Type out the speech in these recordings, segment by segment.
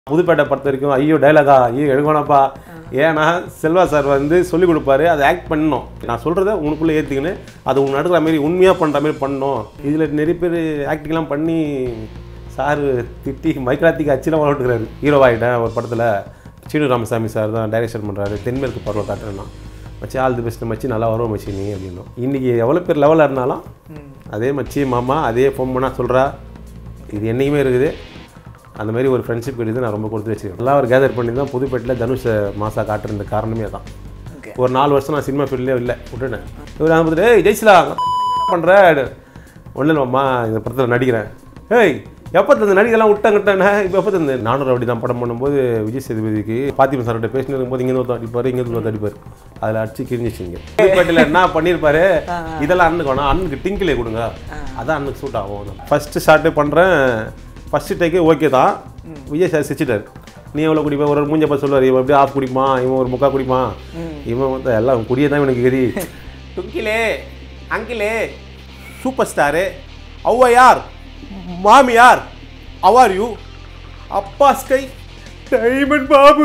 புதுப்பேட்டை பொறுத்த வரைக்கும் ஐயோ டைலாகா ஐயோ எழுகணப்பா ஏன்னா செல்வா சார் வந்து சொல்லிக் கொடுப்பாரு அதை ஆக்ட் பண்ணணும் நான் சொல்கிறத உனக்குள்ளே ஏற்றிக்கின்னு அது உன் நடக்கிற மாதிரி உண்மையாக பண்ணுற மாதிரி பண்ணணும் இதில் நிறைய பேர் ஆக்டிங்லாம் பண்ணி சார் திட்டி மைக்ராத்திக்கு அச்சிலாம் வளர்த்துக்கிறாரு ஹீரோவாகிட்டேன் ஒரு படத்தில் சீனு ராமசாமி சார் தான் டைரக்ஷன் பண்ணுறாரு தென்மேற்கு பருவம் காட்டுறேன்னா மச்சி ஆல் தி பெஸ்ட் மச்சி நல்லா வரும் மச்சி நீ அப்படின்னும் இன்றைக்கி எவ்வளோ பேர் லெவலில் இருந்தாலும் அதே மச்சி மாமா அதே ஃபோன் பண்ணால் சொல்கிறா இது என்னைக்குமே இருக்குது அந்த மாதிரி ஒரு ஃப்ரெண்ட்ஷிப் இருக்குது நான் ரொம்ப கொடுத்து வச்சிருக்கேன் எல்லாம் ஒரு கேதர் பண்ணி தான் புதுப்பேட்டில் தனுஷை மாசா காட்டுறது காரணமே தான் ஓகே ஒரு நாலு வருஷம் நான் சினிமா ஃபீல்ட்லேயே இல்லை விட்டுட்டேன் இவர் நான் பார்த்துட்டு ஏய் ஜெயிச்சலா பண்ணுற ஒன்றும் இல்லைம்மா இந்த படத்தில் நடிக்கிறேன் ஏய் எப்போ தந்து நடிகெல்லாம் விட்டாங்கிட்டேன் இப்போ எப்போ தந்து நானூறு அப்படி தான் படம் பண்ணும்போது விஜய் சேதுபதிக்கு பாத்திமா சார்கிட்ட பேசினு இருக்கும்போது இங்கே ஒருத்தர் அடிப்பார் இங்கே ஒருத்தர் அடிப்பார் அதில் அடிச்சு கிரிஞ்சிச்சிங்க புதுப்பேட்டையில் என்ன பண்ணியிருப்பாரு இதெல்லாம் அண்ணுக்கு வேணாம் அண்ணுக்கு டிங்கிலே கொடுங்க அதான் அண்ணுக்கு சூட் ஆகும் ஃபஸ்ட்டு ஷார்ட்டே பண்ணுறேன் ஃபஸ்ட்டு டேக்கே ஓகே தான் விஜய் சார் சிரிச்சிட்டாரு நீ எவ்வளோ குடிப்பா ஒரு மூஞ்ச பார்த்து சொல்லுவார் இவன் அப்படியே ஆஃப் குடிப்பான் இவன் ஒரு முக்கா குடிப்பான் இவன் வந்து எல்லாம் குடியே தான் எனக்கு கதி டுங்கிலே அங்கிலே சூப்பர் ஸ்டாரு ஔவையார் மாமியார் அவார் யூ அப்பா ஸ்கை டைமண்ட் பாபு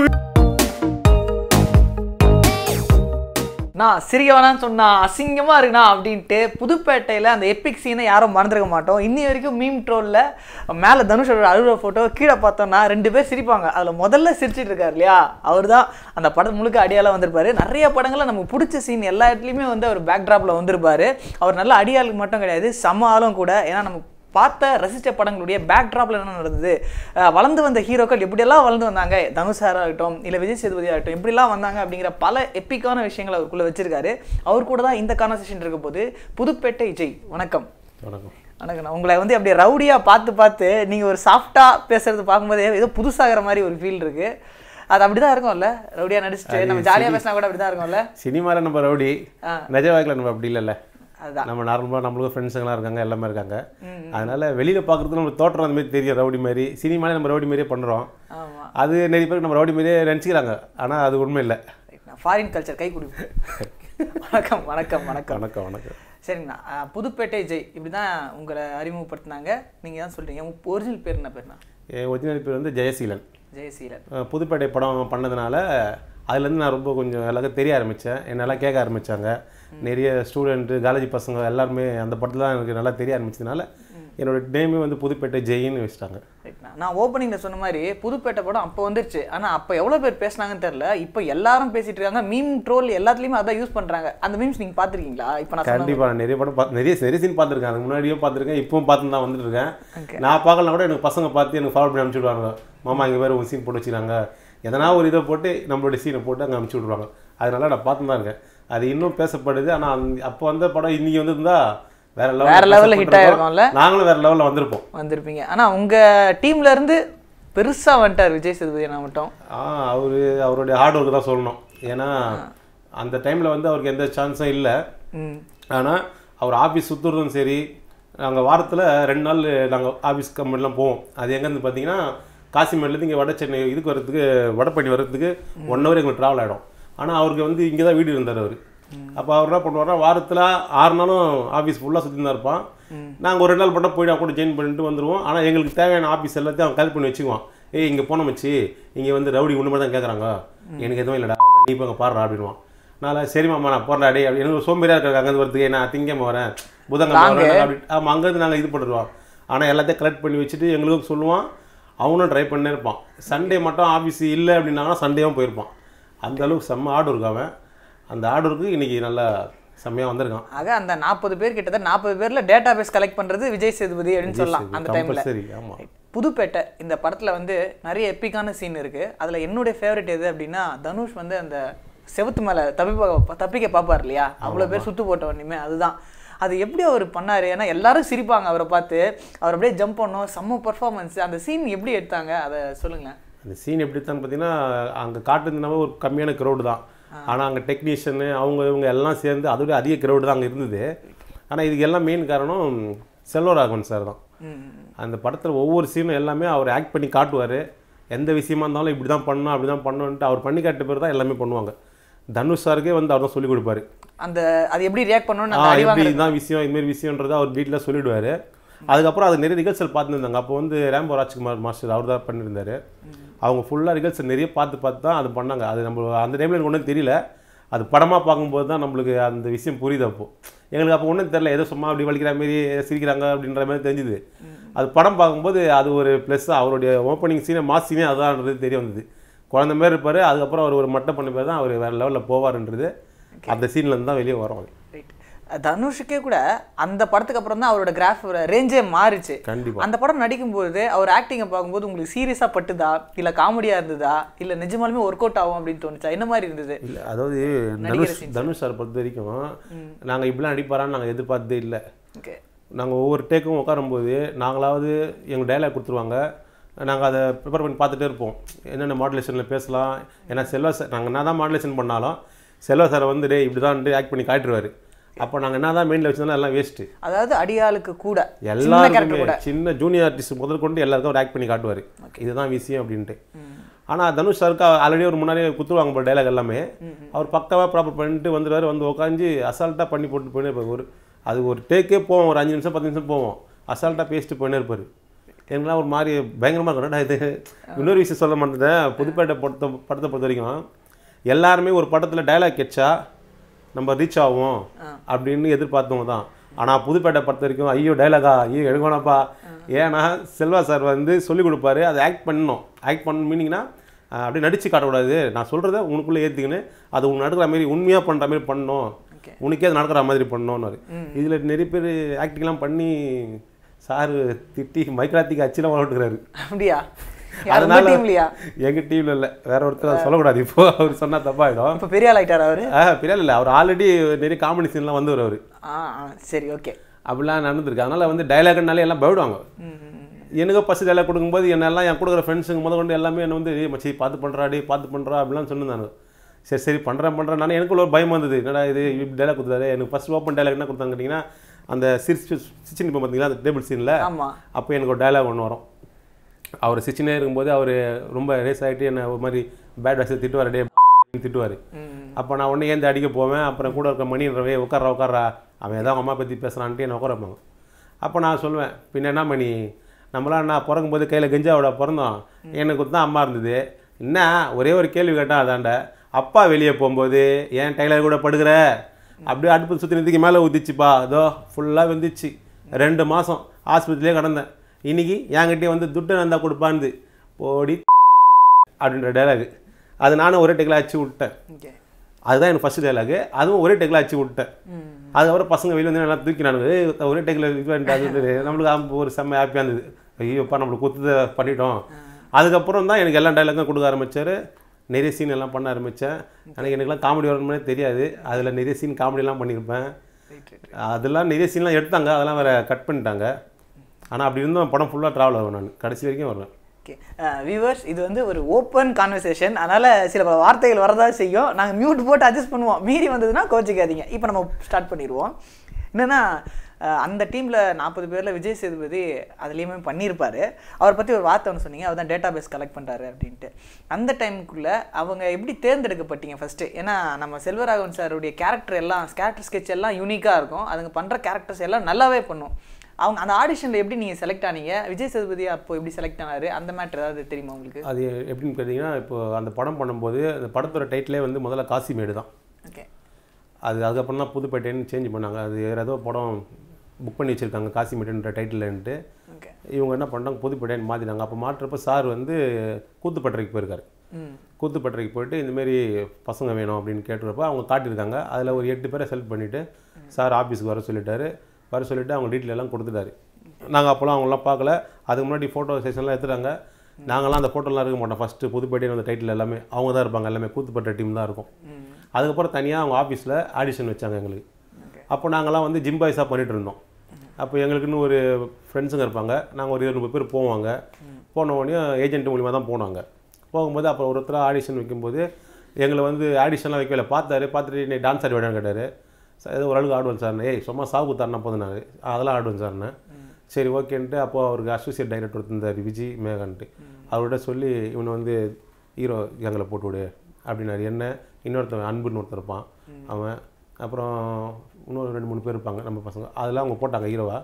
நான் சிரிக்க வேணாம்னு சொன்னா அசிங்கமா இருக்குண்ணா அப்படின்ட்டு புதுப்பேட்டையில அந்த எப்பிக் சீனை யாரும் மறந்துருக்க மாட்டோம் இன்னி வரைக்கும் மீம் ட்ரோல்ல மேல தனுஷோட அழுகிற போட்டோ கீழே பார்த்தோம்னா ரெண்டு பேர் சிரிப்பாங்க அதுல முதல்ல சிரிச்சிட்டு இருக்காரு இல்லையா அவர் தான் அந்த படம் முழுக்க அடியால வந்திருப்பாரு நிறைய படங்கள்ல நமக்கு பிடிச்ச சீன் எல்லா இடத்துலையுமே வந்து அவர் பேக்ட்ராப்ல வந்திருப்பாரு அவர் நல்ல அடியாளுக்கு மட்டும் கிடையாது செம்ம ஆளும் கூட ஏன்னா நமக்கு பார்த்த ரசித்த படங்களுடைய பேக்ட்ராப்ல என்ன நடந்தது அஹ் வளர்ந்து வந்த ஹீரோக்கள் எப்படியெல்லாம் வளர்ந்து வந்தாங்க தனுஷாரா இருக்கட்டும் இல்லை விஜய் சேதுபதி ஆகட்டும் எப்படிலாம் வந்தாங்க அப்படிங்கிற பல எப்பிக்கான விஷயங்களை அவருக்குள்ள வச்சிருக்காரு அவர் கூட தான் இந்த கான்வர்சேஷன் இருக்க போது புதுப்பேட்டை விஜய் வணக்கம் வணக்கம் வணக்கம் நான் உங்களை வந்து அப்படியே ரவுடியா பார்த்து பார்த்து நீங்க ஒரு சாஃப்டா பேசுறது பார்க்கும்போது ஏதோ புதுசாகிற மாதிரி ஒரு ஃபீல் இருக்கு அது அப்படிதான் இருக்கும்ல ரவுடியா நடிச்சுட்டு நம்ம ஜாலியா பேசினா கூட அப்படிதான் இருக்கும்ல சினிமாவில் நம்ம ரவுடி ஆ. நிஜ வாழ்க்கையில் நம்ம அப்படி இல்லைல்ல அதுதான் நம்ம நார்மலாக நம்மளுக்கும் ஃப்ரெண்ட்ஸுங்களாம் இருக்காங்க எல்லாமே இருக்காங்க அதனால வெளியில் பார்க்குறதுக்கு நம்ம தோற்றம் அந்த மாதிரி தெரியும் ரவுடி மாதிரி சினிமாலே நம்ம ரவுடி மாதிரியே பண்ணுறோம் ஆமா அது நிறைய பேருக்கு நம்ம ரவுடி மாதிரியே நினச்சிக்கிறாங்க ஆனால் அது உண்மை இல்லை ஃபாரின் கல்ச்சர் கை கொடுப்போம் வணக்கம் வணக்கம் வணக்கம் வணக்கம் வணக்கம் சரிங்கண்ணா அஹ், புதுப்பேட்டை ஜெய் இப்படி தான் உங்களை அறிமுகப்படுத்தினாங்க நீங்கள் தான் சொல்கிறீங்க உங்கள் ஒரிஜினல் பேர் என்ன பேர்ண்ணா என் ஒரிஜினல் பேர் வந்து ஜெயசீலன் ஜெயசீலன் அஹ் புதுப்பேட்டை படம் பண்ணதுனால அதுலேருந்து நான் ரொம்ப கொஞ்சம் எல்லாருக்கும் தெரிய ஆரம்பித்தேன் என்னெல்லாம் கேட்க ஆரம்பித்தாங்க நிறைய ஸ்டூடெண்ட்டு காலேஜ் பசங்க எல்லாருமே அந்த படத்தில் தான் எனக்கு நல்லா தெரிய ஆரம்பிச்சதுனால என்னோட நேமே வந்து புதுப்பேட்டை ஜெயின்னு வச்சுட்டாங்க ரைட்ண்ணா நான் ஓப்பனிங்கில் சொன்ன மாதிரி புதுப்பேட்டை படம் அப்போ வந்துருச்சு ஆனால் அப்போ எவ்வளோ பேர் பேசுனாங்கன்னு தெரில இப்போ எல்லாரும் பேசிட்டு இருக்காங்க மீம் ட்ரோல் எல்லாத்துலேயுமே அதான் யூஸ் பண்ணுறாங்க அந்த மீம்ஸ் நீங்கள் பார்த்துருக்கீங்களா இப்போ நான் சொன்ன கண்டிப்பாக நான் நிறைய படம் பார்த்து நிறைய நிறைய சீன் பார்த்துருக்கேன் அதுக்கு முன்னாடியும் பார்த்துருக்கேன் இப்பவும் பார்த்து தான் வந்துட்டு இருக்கேன் Okay. நான் பார்க்கலாம் கூட எனக்கு பசங்க பார்த்து எனக்கு ஃபாலோ பண்ணி அனுப்பிச்சு விடுவாங்க மாமா இங்கே வேறு ஒரு சீன் போட்டு வச்சுக்கிறாங்க எதனா ஒரு இதை போட்டு நம்மளுடைய சீனை போட்டு அங்கே அனுப்பிச்சு விட்ருவாங்க அதனால நான் பார்த்து தான் இருக்கேன் அது இன்னும் பேசப்படுது ஆனால் அப்போ வந்த படம் இன்னைக்கு வந்திருந்தா வேற லெவல் வேற level ல hit ஆயிருக்கும்ல? நாங்களும் வேற லெவலில் வந்திருப்போம் வந்திருப்பீங்க ஆனால் உங்கள் டீம்ல இருந்து பெருசாக வந்துட்டார் விஜய் சேதுபதி நான் மட்டும் ஆ அவர் அவருடைய ஹார்ட் ஒர்க் தான் சொல்லணும் ஏன்னா அந்த டைமில் வந்து அவருக்கு எந்த சான்ஸும் இல்லை ம் ஆனால் அவர் ஆஃபீஸ் சுற்றுறதும் சரி நாங்கள் வாரத்தில் ரெண்டு நாள் நாங்கள் ஆஃபீஸ் கம்பெனிலாம் போவோம் அது எங்கேருந்து பார்த்தீங்கன்னா காசிமேட்லேருந்து இங்கே வட சென்னை இதுக்கு வரதுக்கு வடபழனி வர்றதுக்கு ஒன் ஹவர் எங்களுக்கு ட்ராவல் ஆகிடும் ஆனால் அவருக்கு வந்து இங்கே தான் வீடு இருந்தார் அவர் அப்போ அவர் என்ன பண்ணுவார்னா வாரத்தில் ஆறு நாளும் ஆஃபீஸ் ஃபுல்லாக சுற்றி தான் இருப்பான் நாங்கள் ஒரு ரெண்டு நாள் பண்ணால் போய்ட்டு கூட ஜாயின் பண்ணிட்டு வந்துடுவோம் ஆனால் எங்களுக்கு தேவையான ஆஃபீஸ் எல்லாத்தையும் அவன் கலெக்ட் பண்ணி வச்சுக்குவான் ஏய் இங்கே போன மச்சி இங்கே வந்து ரவுடி ஒன்று தான் கேட்குறாங்க எனக்கு எதுவும் இல்லைடா நீ இப்போ அங்கே பாடுறா அப்படின்வான் நான் சரி மாமா நான் போடுறா டே அப்படி எனக்கு சோம்பேறியாக இருக்காங்க அங்கேருந்து வரதுக்கு நான் திங்கம்மா வரேன் புதன்கிழமை வரேன் அப்படி ஆமாம் அங்கேருந்து நாங்கள் இது பண்ணிடுவோம் ஆனால் எல்லாத்தையும் கலெக்ட் பண்ணி வச்சுட்டு எங்களுக்கும் சொல்லுவான் அவனும் ட்ரை பண்ணே இருப்பான் சண்டே மட்டும் ஆஃபீஸ் இல்லை அப்படின்னாங்கன்னா சண்டேவும் போயிருப்பான் அந்த அளவுக்கு செம்ம ஆர்டர் இருக்கு அவன் அந்த ஆர்டருக்கு இன்னைக்கு நல்லா செம்மையாக வந்திருக்கான் ஆக அந்த நாற்பது பேர் கிட்டத்தட்ட நாற்பது பேர்ல டேட்டா பேஸ் கலெக்ட் பண்றது விஜய் சேதுபதி அப்படின்னு சொல்லலாம் அந்த டைம்ல கம்பல்சரி ஆமாம் புதுப்பேட்டை இந்த படத்துல வந்து நிறைய எப்பிக்கான சீன் இருக்கு அதுல என்னுடைய ஃபேவரட் எது அப்படின்னா தனுஷ் வந்து அந்த செவுத்து மேல தப்பிப்ப தப்பிக்க பார்ப்பார் இல்லையா அவ்வளோ பேர் சுத்து போட்ட உடனே அதுதான் அது எப்படி அவர் பண்ணாரு ஏன்னா எல்லாரும் சிரிப்பாங்க அவரை பார்த்து அவர் அப்படியே ஜம்ப் பண்ணோம் செம்ம பர்ஃபார்மன்ஸ் அந்த சீன் எப்படி எடுத்தாங்க அதை சொல்லுங்களேன் அந்த சீன் எப்படித்தான் பார்த்தீங்கன்னா அங்கே காட்டுறதுனால ஒரு கம்மியான க்ரௌடு தான் ஆனால் அங்கே டெக்னீஷியனு அவங்க இவங்க எல்லாம் சேர்ந்து அதோட அதிக க்ரௌடு தான் அங்கே இருந்தது ஆனால் இதுக்கு எல்லாம் மெயின் காரணம் செல்வராகவன் சார் தான் அந்த படத்தில் ஒவ்வொரு சீனும் எல்லாமே அவர் ஆக்ட் பண்ணி காட்டுவார் எந்த விஷயமா இருந்தாலும் இப்படி தான் பண்ணணும் அப்படி தான் பண்ணணுன்ட்டு அவர் பண்ணி காட்ட பேர் தான் எல்லாமே பண்ணுவாங்க தனுஷ் சாருக்கே வந்து அவர் தான் சொல்லிக் கொடுப்பாரு அந்த அது எப்படி ரியாக்ட் பண்ணணும்னு ஆ அந்த அடி இப்படி வாங்குறது இதுதான் விஷயம் இதுமாரி விஷயன்றதை அவர் வீட்டில் சொல்லிடுவார் அதுக்கப்புறம் அது நிறைய ரிகர்சல் பார்த்துருந்தாங்க அப்போ வந்து ரேம்போ ராஜ்குமார் மாஸ்டர் அவர் தான் பண்ணியிருந்தாரு அவங்க ஃபுல்லாக ரிகல்ஸ் நிறைய பார்த்து பார்த்து தான் அது பண்ணாங்க அது நம்ம அந்த டைமில் எனக்கு ஒன்றும் தெரியல அது படமாக பார்க்கும்போது தான் நம்மளுக்கு அந்த விஷயம் புரியுது அப்போ எங்களுக்கு அப்போ ஒன்றும் தெரியல ஏதோ சும்மா அப்படி வலிக்கிற மாதிரி சிரிக்கிறாங்க அப்படின்ற மாதிரி தெரிஞ்சுது அது படம் பார்க்கும்போது அது ஒரு ப்ளஸ் அவருடைய ஓப்பனிங் சீனே மாஸ் சீனே அதுதான்றது தெரிய வந்தது குழந்த மாதிரி இருப்பார் அதுக்கப்புறம் அவர் ஒரு மட்டை பண்ண பேர் தான் அவர் வேறு லெவலில் போவார்ன்றது அந்த சீன்லேருந்து தான் வெளியே வரும் அது ரைட் தனுஷுக்கே கூட அந்த படத்துக்கு அப்புறம் தான் அவரோட கிராஃப் ரேஞ்சே மாறிச்சு கண்டிப்பாக அந்த படம் நடிக்கும்போது அவர் ஆக்டிங்கை பார்க்கும்போது உங்களுக்கு சீரியஸாக பட்டுதா இல்லை காமெடியாக இருந்ததா இல்லை நிஜமாலுமே ஒர்க் அவுட் ஆகும் அப்படின்னு தோணுச்சா என்ன மாதிரி இருந்தது இல்லை அதாவது தனுஷ் தனுஷ் சார் பொறுத்த வரைக்கும் நாங்கள் இப்படிலாம் நடிப்பாரான்னு நாங்கள் எதிர்பார்த்ததே இல்லை ஓகே நாங்கள் ஒவ்வொரு டேக்கும் உட்காரும்போது நாங்களாவது எங்கள் டைலாக் கொடுத்துருவாங்க நாங்கள் அதை ப்ரிப்பேர் பண்ணி பார்த்துட்டே இருப்போம் என்னென்ன மாடுலேஷனில் பேசலாம் ஏன்னா செல்வா சார் நாங்கள் என்ன தான் மாடுலேஷன் பண்ணாலும் செல்வா சாரை வந்து டே இப்படி தான் ஆக்ட் பண்ணி காட்டுருவார் அப்போ நாங்கள் என்ன தான் மெயினில் வச்சிருந்தாலும் எல்லாம் வேஸ்ட்டு அதாவது அடியாளுக்கு கூட சின்ன கேரக்டர் எல்லாருக்குமே கூட சின்ன ஜூனியர் ஆர்டிஸ்ட் முதல் கொண்டு எல்லாருக்கும் அவர் ஆக்ட் பண்ணி காட்டுவார் இதுதான் விஷயம் அப்படின்ட்டு ஆனால் தனுஷ் சாருக்கு ஆல்ரெடி ஒரு முன்னாடியே குத்துருவாங்க போல டைலாக் எல்லாமே அவர் பக்காவாக ப்ராப்பர் பண்ணிட்டு வந்துடுவார் வந்து உட்காந்து அசால்ட்டாக பண்ணி போட்டு போயினே இருப்பார் ஒரு அது ஒரு டேக்கே போவோம் ஒரு அஞ்சு நிமிஷம் பத்து நிமிஷம் போவோம் அசால்ட்டாக பேசிட்டு போயினே இருப்பார் எனக்குலாம் ஒரு மாதிரி பயங்கரமாக இருக்கும் என்னடா இது இன்னொரு விஷயம் சொல்ல மாட்டேன் புதுப்பேட்டை படத்தை படத்தை பொறுத்த வரைக்கும் எல்லாருமே ஒரு படத்தில் டைலாக் கெச்சா நம்ம ரீச் ஆகும் அப்படின்னு எதிர்பார்த்தவங்க தான் ஆனால் புதுப்பேட்டை பொறுத்த வரைக்கும் ஐயோ டைலாகா ஐயோ எடுக்கணும்ப்பா ஏன்னா செல்வா சார் வந்து சொல்லிக் கொடுப்பாரு அதை ஆக்ட் பண்ணணும் ஆக்ட் பண்ண மீனிங்னா அப்படியே நடிச்சு காட்டக்கூடாது நான் சொல்கிறத உனக்குள்ளே ஏற்றிக்கின்னு அது உனக்கு நடக்கிற மாதிரி உண்மையாக பண்ணுற மாதிரி பண்ணணும் Okay. உனக்கே அது நடக்கிற மாதிரி பண்ணணும்னு இதில் நிறைய பேர் ஆக்டிங்லாம் பண்ணி சார் திட்டி மைக்ராத்திக்கு அச்சிலாம் வளர்ட்டுக்கிறாரு அப்படியா யார் உங்க டீம்லையா எங்க டீம்ல இல்லை வேற ஒருத்தர் அதை சொல்லக்கூடாது இப்போ அவர் சொன்னா தப்பாயிடும் இப்போ பெரிய ஆள் ஆயிட்டார் அவரு ஆ பிரியல் இல்லை அவர் ஆல்ரெடி நிறைய காமெடி சீன்லாம் வந்து அவர் ஆ ஆ, சரி ஓகே அப்படிலாம் நடந்திருக்கு அதனால வந்து டைலாக்னாலே எல்லாம் பயப்படுவாங்க எனக்கு ஃபஸ்ட் டைலாக் கொடுக்கும்போது என்னெல்லாம் என் கொடுக்குற ஃப்ரெண்ட்ஸுங்க முத கொண்டு எல்லாமே என்ன வந்து "ஏய் மச்சி பார்த்து பண்ணுறாடி பார்த்து பண்ணுறா அப்படிலாம் சொன்னாங்க சரி சரி பண்ணுறேன் பண்ணுறேன் நானே எனக்குள்ள ஒரு பயம் வந்தது என்னடா இது இப்படி டைலாக் கொடுத்தாரு எனக்கு ஃபஸ்ட் ஓப்பன் டைலாக் என்ன கொடுத்தாங்க கேட்டிங்கன்னா அந்த சிரிச்சு சிச்சின் இப்போ பார்த்தீங்களா அந்த டேபிள் சீனில் ஆமா அப்போ எனக்கு ஒரு டைலாக் ஒன்று வரும் அவர் சிச்சினே இருக்கும்போது அவர் ரொம்ப ரேஸ் ஆகிட்டு என்னை ஒரு மாதிரி பேட் வாய்ஸை திட்டுவார் டே திட்டுவார் அப்போ நான் உடனே ஏந்து அடிக்க போவேன் அப்புறம் கூட இருக்க மணின்றவே உட்கார்றா உட்கார்றா அவன் ஏதோ அவங்க அம்மா பற்றி பேசுகிறான்ட்டு என்ன உட்கார வைப்பாங்க அப்போ நான் சொல்லுவேன் பின்ன என்ன மணி நம்மளாம் நான் பிறக்கும்போது கையில் கெஞ்சாவோட பிறந்தோம் எனக்கு தான் அம்மா இருந்தது என்ன ஒரே ஒரு கேள்வி கேட்டான் அதாண்ட அப்பா வெளியே போகும்போது ஏன் டைலர் கூட படுக்கிற அப்படியே அடுப்பு சுற்றி நிறுத்திக்கு மேலே ஊற்றிச்சுப்பா அதோ ஃபுல்லாக வெந்துச்சு ரெண்டு மாதம் ஆஸ்பத்திரியிலே கிடந்தேன் இன்னைக்கு என்கிட்டயே வந்து துட்டு நந்தா கொடுப்பான்னு போடி அப்படின்ற டைலாக் அது நானும் ஒரே டெக்கில் அடிச்சு விட்டேன் ஓகே அதுதான் எனக்கு ஃபஸ்ட் டைலாக் அதுவும் ஒரே டெக்கில் அடிச்சு விட்டேன் அதுக்கப்புறம் பசங்க வெளியே வந்து நல்லா தூக்கினானுங்க "ஏய், ஒரே டெக்கில் இது பண்ணிட்டு அது இது." நம்மளுக்கு அப்ப ஒரு செம்ம ஹாப்பியாக இருந்தது ஐயோப்பா நம்மளுக்கு குத்துத பண்ணிட்டோம் அதுக்கப்புறம் தான் எனக்கு எல்லா டைலாக்கும் கொடுக்க ஆரம்பிச்சாரு நிறைய சீன் எல்லாம் பண்ண ஆரம்பித்தேன் எனக்கு எனக்குலாம் காமெடி வரணும்னே தெரியாது அதில் நிறைய சீன் காமெடிலாம் பண்ணியிருப்பேன் ரைட் ரைட் அதெல்லாம் நிறைய சீன்லாம் எடுத்தாங்க அதெல்லாம் வேறு கட் பண்ணிட்டாங்க ஆனால் அப்படி இருந்தும் படம் ஃபுல்லாக ட்ராவல் ஆகும் நான் கடைசி வரைக்கும் வருவேன் ஓகே வியூவர்ஸ் இது வந்து ஒரு ஓப்பன் கான்வர்சேஷன் அதனால் சில பல வார்த்தைகள் வரதா செய்யும் நாங்கள் மியூட் போட்டு அட்ஜஸ்ட் பண்ணுவோம் மீறி வந்ததுன்னா கோச்சிக்காதீங்க இப்போ நம்ம ஸ்டார்ட் பண்ணிடுவோம் என்னென்னா அந்த டீமில் நாற்பது பேரில் விஜய் சேதுபதி அதுலேயுமே பண்ணியிருப்பாரு அவரை பற்றி ஒரு வார்த்தை ஒன்று சொன்னீங்க அவர் தான் டேட்டா பேஸ் கலெக்ட் பண்ணுறாரு அப்படின்ட்டு அந்த டைமுக்குள்ளே அவங்க எப்படி தேர்ந்தெடுக்கப்பட்டீங்க ஃபஸ்ட்டு ஏன்னா நம்ம செல்வராகவன் சாருடைய கேரக்டர் எல்லாம் கேரக்டர் ஸ்கெட்ச் எல்லாம் யூனிக்காக இருக்கும் அதுங்க பண்ணுற கேரக்டர்ஸ் எல்லாம் நல்லாவே பண்ணும் அவங்க அந்த ஆடிஷனில் எப்படி நீங்கள் செலக்ட் ஆனீங்க விஜய் சேதுபதி அப்போ எப்படி செலக்ட் ஆனாரு அந்த மேட்ரு ஏதாவது தெரியுமா உங்களுக்கு அது எப்படின்னு கேட்டிங்கன்னா இப்போ அந்த படம் பண்ணும்போது அந்த படத்தோட டைட்டிலே வந்து முதல்ல காசிமேடு தான் ஓகே அது அதுக்கப்புறம் தான் புதுப்பேட்டைன்னு சேஞ்ச் பண்ணாங்க அது வேறு ஏதோ படம் புக் பண்ணி வச்சுருக்காங்க காசிமேடுன்ற டைட்டில்ன்ட்டு ஓகே இவங்க என்ன பண்ணாங்க புதுப்பேட்டைன்னு மாற்றினாங்க அப்போ மாற்றுறப்ப சார் வந்து கூத்துப்பட்டறைக்கு போயிருக்காரு ம் கூத்துப்பட்டறைக்கு போயிட்டு இந்தமாரி பசங்க வேணும் அப்படின்னு கேட்டுறப்ப அவங்க காட்டியிருக்காங்க அதில் ஒரு எட்டு பேரை செலக்ட் பண்ணிவிட்டு சார் ஆஃபீஸ்க்கு வர சொல்லிட்டாரு வர சொல்லிவிட்டு அவங்க டீட்டெயில் எல்லாம் கொடுத்துட்டாரு நாங்கள் அப்போலாம் அவங்களாம் பார்க்கல அதுக்கு முன்னாடி ஃபோட்டோ செஷன்லாம் எடுத்துட்டாங்க நாங்களாம் அந்த ஃபோட்டோலாம் இருக்க மாட்டோம் ஃபஸ்ட்டு புதுப்பேட்டைன்னு அந்த டைட்டில் எல்லாமே அவங்க தான் இருப்பாங்க எல்லாமே கூத்துப்பட்ட டீம் தான் இருக்கும் ம் அதுக்கப்புறம் தனியாக அவங்க ஆஃபீஸில் ஆடிஷன் வச்சாங்க எங்களுக்கு ஓகே அப்போ நாங்களாம் வந்து ஜிம் பாய்ஸாக பண்ணிட்டு இருந்தோம் அப்போ எங்களுக்குன்னு ஒரு ஃப்ரெண்ட்ஸுங்க இருப்பாங்க நாங்கள் ஒரு இருநூறு பேர் போவாங்க போன உடனே ஏஜென்ட் மூலிமா தான் போனாங்க போகும்போது அப்புறம் ஒருத்தர் ஆடிஷன் வைக்கும்போது எங்களை வந்து ஆடிஷன்லாம் வைக்கல பார்த்தாரு பார்த்துட்டு நீ டான்ஸ் ஆடி விடான்னு கேட்டார் சார் ஏதோ ஓரளவுக்கு ஆடுவேன் சார் ஏய் சும்மா சாவு தரணும் போதும் நான் அதெல்லாம் ஆடுவேன் சார்னு சரி ஓகேன்ட்டு அப்போ அவருக்கு அசோசியேட் டைரக்டர் இருந்தார் விஜய் மேகன்ட்டு அவர்கிட்ட சொல்லி இவனை வந்து ஹீரோ எங்களை போட்டு விடு அப்படின்னாரு என்ன இன்னொருத்தன் அன்புன்னு ஒருத்தன் இருப்பான் அவன் அப்புறம் இன்னொரு ரெண்டு மூணு பேர் இருப்பாங்க நம்ம பசங்க அதெல்லாம் அவங்க போட்டாங்க ஹீரோவா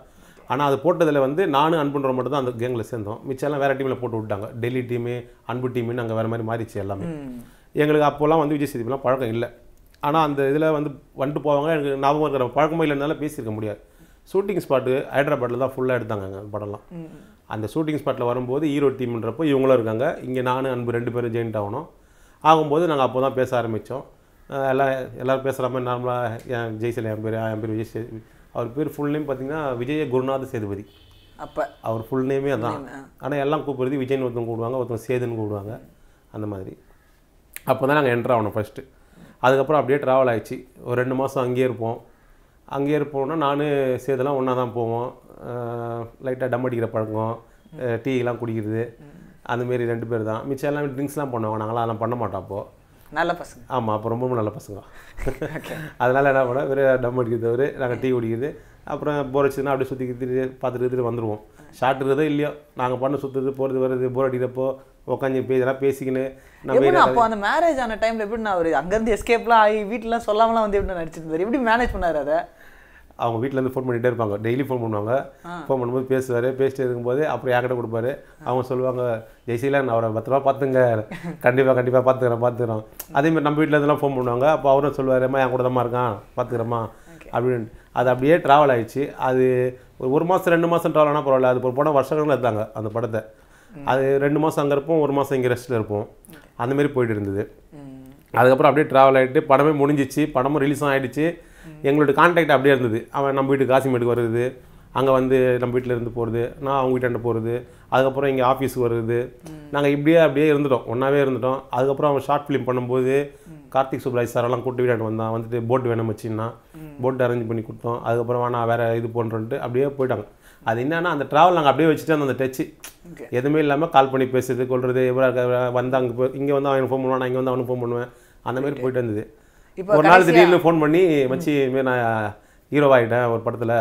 ஆனால் அது போட்டதில் வந்து நானும் அன்புன்ற மட்டும் தான் அந்த கேங்கில் சேர்ந்தோம் மிச்சம்லாம் வேறு டீமில் போட்டு விட்டாங்க டெல்லி டீமு அன்பு டீமுன்னு அங்கே வேறு மாதிரி மாறிச்சு எல்லாமே எங்களுக்கு அப்போல்லாம் வந்து விஜய் சேதுபதிலாம் பழக்கம் இல்லை ஆனால் அந்த இதில் வந்து வந்துட்டு போவாங்க எனக்கு ஞாபகம் இருக்கிற பழக்கமே இல்லைனால பேசியிருக்க முடியாது ஷூட்டிங் ஸ்பாட்டு ஹைதராபாத்தில் தான் ஃபுல்லாக எடுத்தாங்க அங்க படம்லாம் அந்த ஷூட்டிங் ஸ்பாட்டில் வரும்போது ஹீரோ டீம்ன்றப்போ இவங்களும் இருக்காங்க இங்கே நானும் அன்பு ரெண்டு பேரும் ஜெயின்ட் ஆகணும் ஆகும்போது நாங்கள் அப்போ தான் பேச ஆரம்பித்தோம் எல்லாம் எல்லோரும் பேசுகிற மாதிரி நார்மலாக என் ஜெய்சல் என் பேர் என் பேர் விஜய் சேதுபதி அவர் பேர் ஃபுல் நேம் பார்த்தீங்கன்னா விஜய குருநாத சேதுபதி அப்ப அவர் ஃபுல் நேமே அதான் ஆனால் எல்லாம் கூப்பிடுறது விஜய்னு ஒருத்தவங்க கூப்பிடுவாங்க ஒருத்தவங்க சேதுன்னு கூப்பிடுவாங்க அந்த மாதிரி அப்போ தான் நாங்கள் என்ட்ரு ஆகணும் ஃபஸ்ட்டு அதுக்கப்புறம் அப்படியே ட்ராவல் ஆயிடுச்சு ஒரு ரெண்டு மாதம் அங்கேயே இருப்போம் அங்கேயே இருப்போம்னா நான் சேதெல்லாம் ஒன்றா தான் போவோம் லைட்டாக டம் அடிக்கிற பழக்கம் டீலாம் குடிக்கிறது அந்தமாரி ரெண்டு பேர் தான் மிச்சம் எல்லாம் ட்ரிங்க்ஸ்லாம் பண்ணுவாங்க நாங்களாம் அதெல்லாம் பண்ண மாட்டோம் அப்போது நல்ல பசங்க ஆமாம் அப்போ ரொம்ப நல்ல பசங்க அதனால் என்ன பண்ண வெறும் டம் அடிக்கிறது தவிர நாங்கள் டீ குடிக்கிறது அப்புறம் போர் அடிச்சதுன்னா அப்படியே சுற்றி கித்திட்டு பார்த்துட்டு எடுத்துட்டு வந்துடுவோம் ஷார்ட் இருக்கிறதோ இல்லையோ நாங்கள் பண்ண சுற்றுறது போகிறது வர்றது போர் அடிக்கிறப்போ உட்காந்து பேசலாம் பேசிக்கின்னு நம்ம எப்படி அப்போ அந்த மேரேஜ் ஆன டைம்ல எப்படி நான் அவர் அங்கேருந்து எஸ்கேப்லாம் ஆகி வீட்டுலாம் சொல்லாமலாம் வந்து எப்படி நடிச்சிட்டு இருந்தாரு எப்படி மேனேஜ் பண்ணாரு அதை அவங்க வீட்டிலேருந்து ஃபோன் பண்ணிகிட்டே இருப்பாங்க டெய்லி ஃபோன் பண்ணுவாங்க ஃபோன் பண்ணும்போது பேசுவார் பேசிட்டு இருக்கும்போது அப்புறம் என்கிட்ட கொடுப்பாரு அவங்க சொல்லுவாங்க ஜெய்சீலா நான் அவரை பத்திரமா பார்த்துங்க கண்டிப்பாக கண்டிப்பாக பார்த்துக்கிறேன் பார்த்துக்கிறோம் அதேமாதிரி நம்ம வீட்டில் இருந்தெல்லாம் ஃபோன் பண்ணுவாங்க அப்போ அவரும் சொல்லுவார் அம்மா என் கூட தான் இருக்கான் பார்த்துக்கிறேம்மா அப்படின்னு அது அப்படியே ட்ராவல் ஆயிடுச்சு அது ஒரு ஒரு மாதம் ரெண்டு மாதம் ட்ராவல் ஆனால் பரவாயில்ல அது ஒரு படம் வருஷங்கள் இருந்தாங்க அந்த படத்தை அது ரெண்டு மாதம் அங்கே இருப்போம் ஒரு மாதம் இங்கே ரெஸ்ட்டில் இருப்போம் அந்தமாரி போயிட்டு இருந்தது அதுக்கப்புறம் அப்படியே ட்ராவல் ஆகிட்டு படமே முடிஞ்சிச்சு படமும் ரிலீஸும் ஆகிடுச்சு எங்களோட கான்டாக்ட் அப்படியே இருந்தது அவன் நம்ம வீட்டுக்கு காசிமேட்டுக்கு வருது அங்கே வந்து நம்ம வீட்டில் இருந்து போகிறது நான் அவங்க வீட்டாண்ட போகிறது அதுக்கப்புறம் இங்கே ஆஃபீஸுக்கு வருது நாங்கள் இப்படியே அப்படியே இருந்துட்டோம் ஒன்றாவே இருந்துட்டோம் அதுக்கப்புறம் அவன் ஷார்ட் ஃபிலிம் பண்ணும்போது கார்த்திக் சுப்ராஜ் சார் எல்லாம் கூட்டு வீட்டாண்டு வந்தான் வந்துட்டு போட் வேணும் வச்சுன்னா போட் அரேஞ்ச் பண்ணி கொடுத்தோம் அதுக்கப்புறம் வேணா வேறு இது பண்ணுறோன்ட்டு அப்படியே போயிட்டாங்க அது என்னன்னா அந்த ட்ராவல் நாங்கள் அப்படியே வச்சுட்டு அந்த டச்சு Okay. எதுவுமே இல்லாமல் கால் பண்ணி பேசுறது கொள்றது இவரா வந்து அங்கே போ இங்கே வந்து அவனுக்கு ஃபோன் பண்ணுவான் நான் இங்கே வந்து அவனுக்கு ஃபோன் பண்ணுவேன் அந்த மாதிரி போயிட்டு இருந்தது இப்போ ஒரு நாள் திடீர்னு ஃபோன் பண்ணி மச்சி இதுமாரி நான் ஹீரோவாகிட்டேன் ஒரு படத்தில்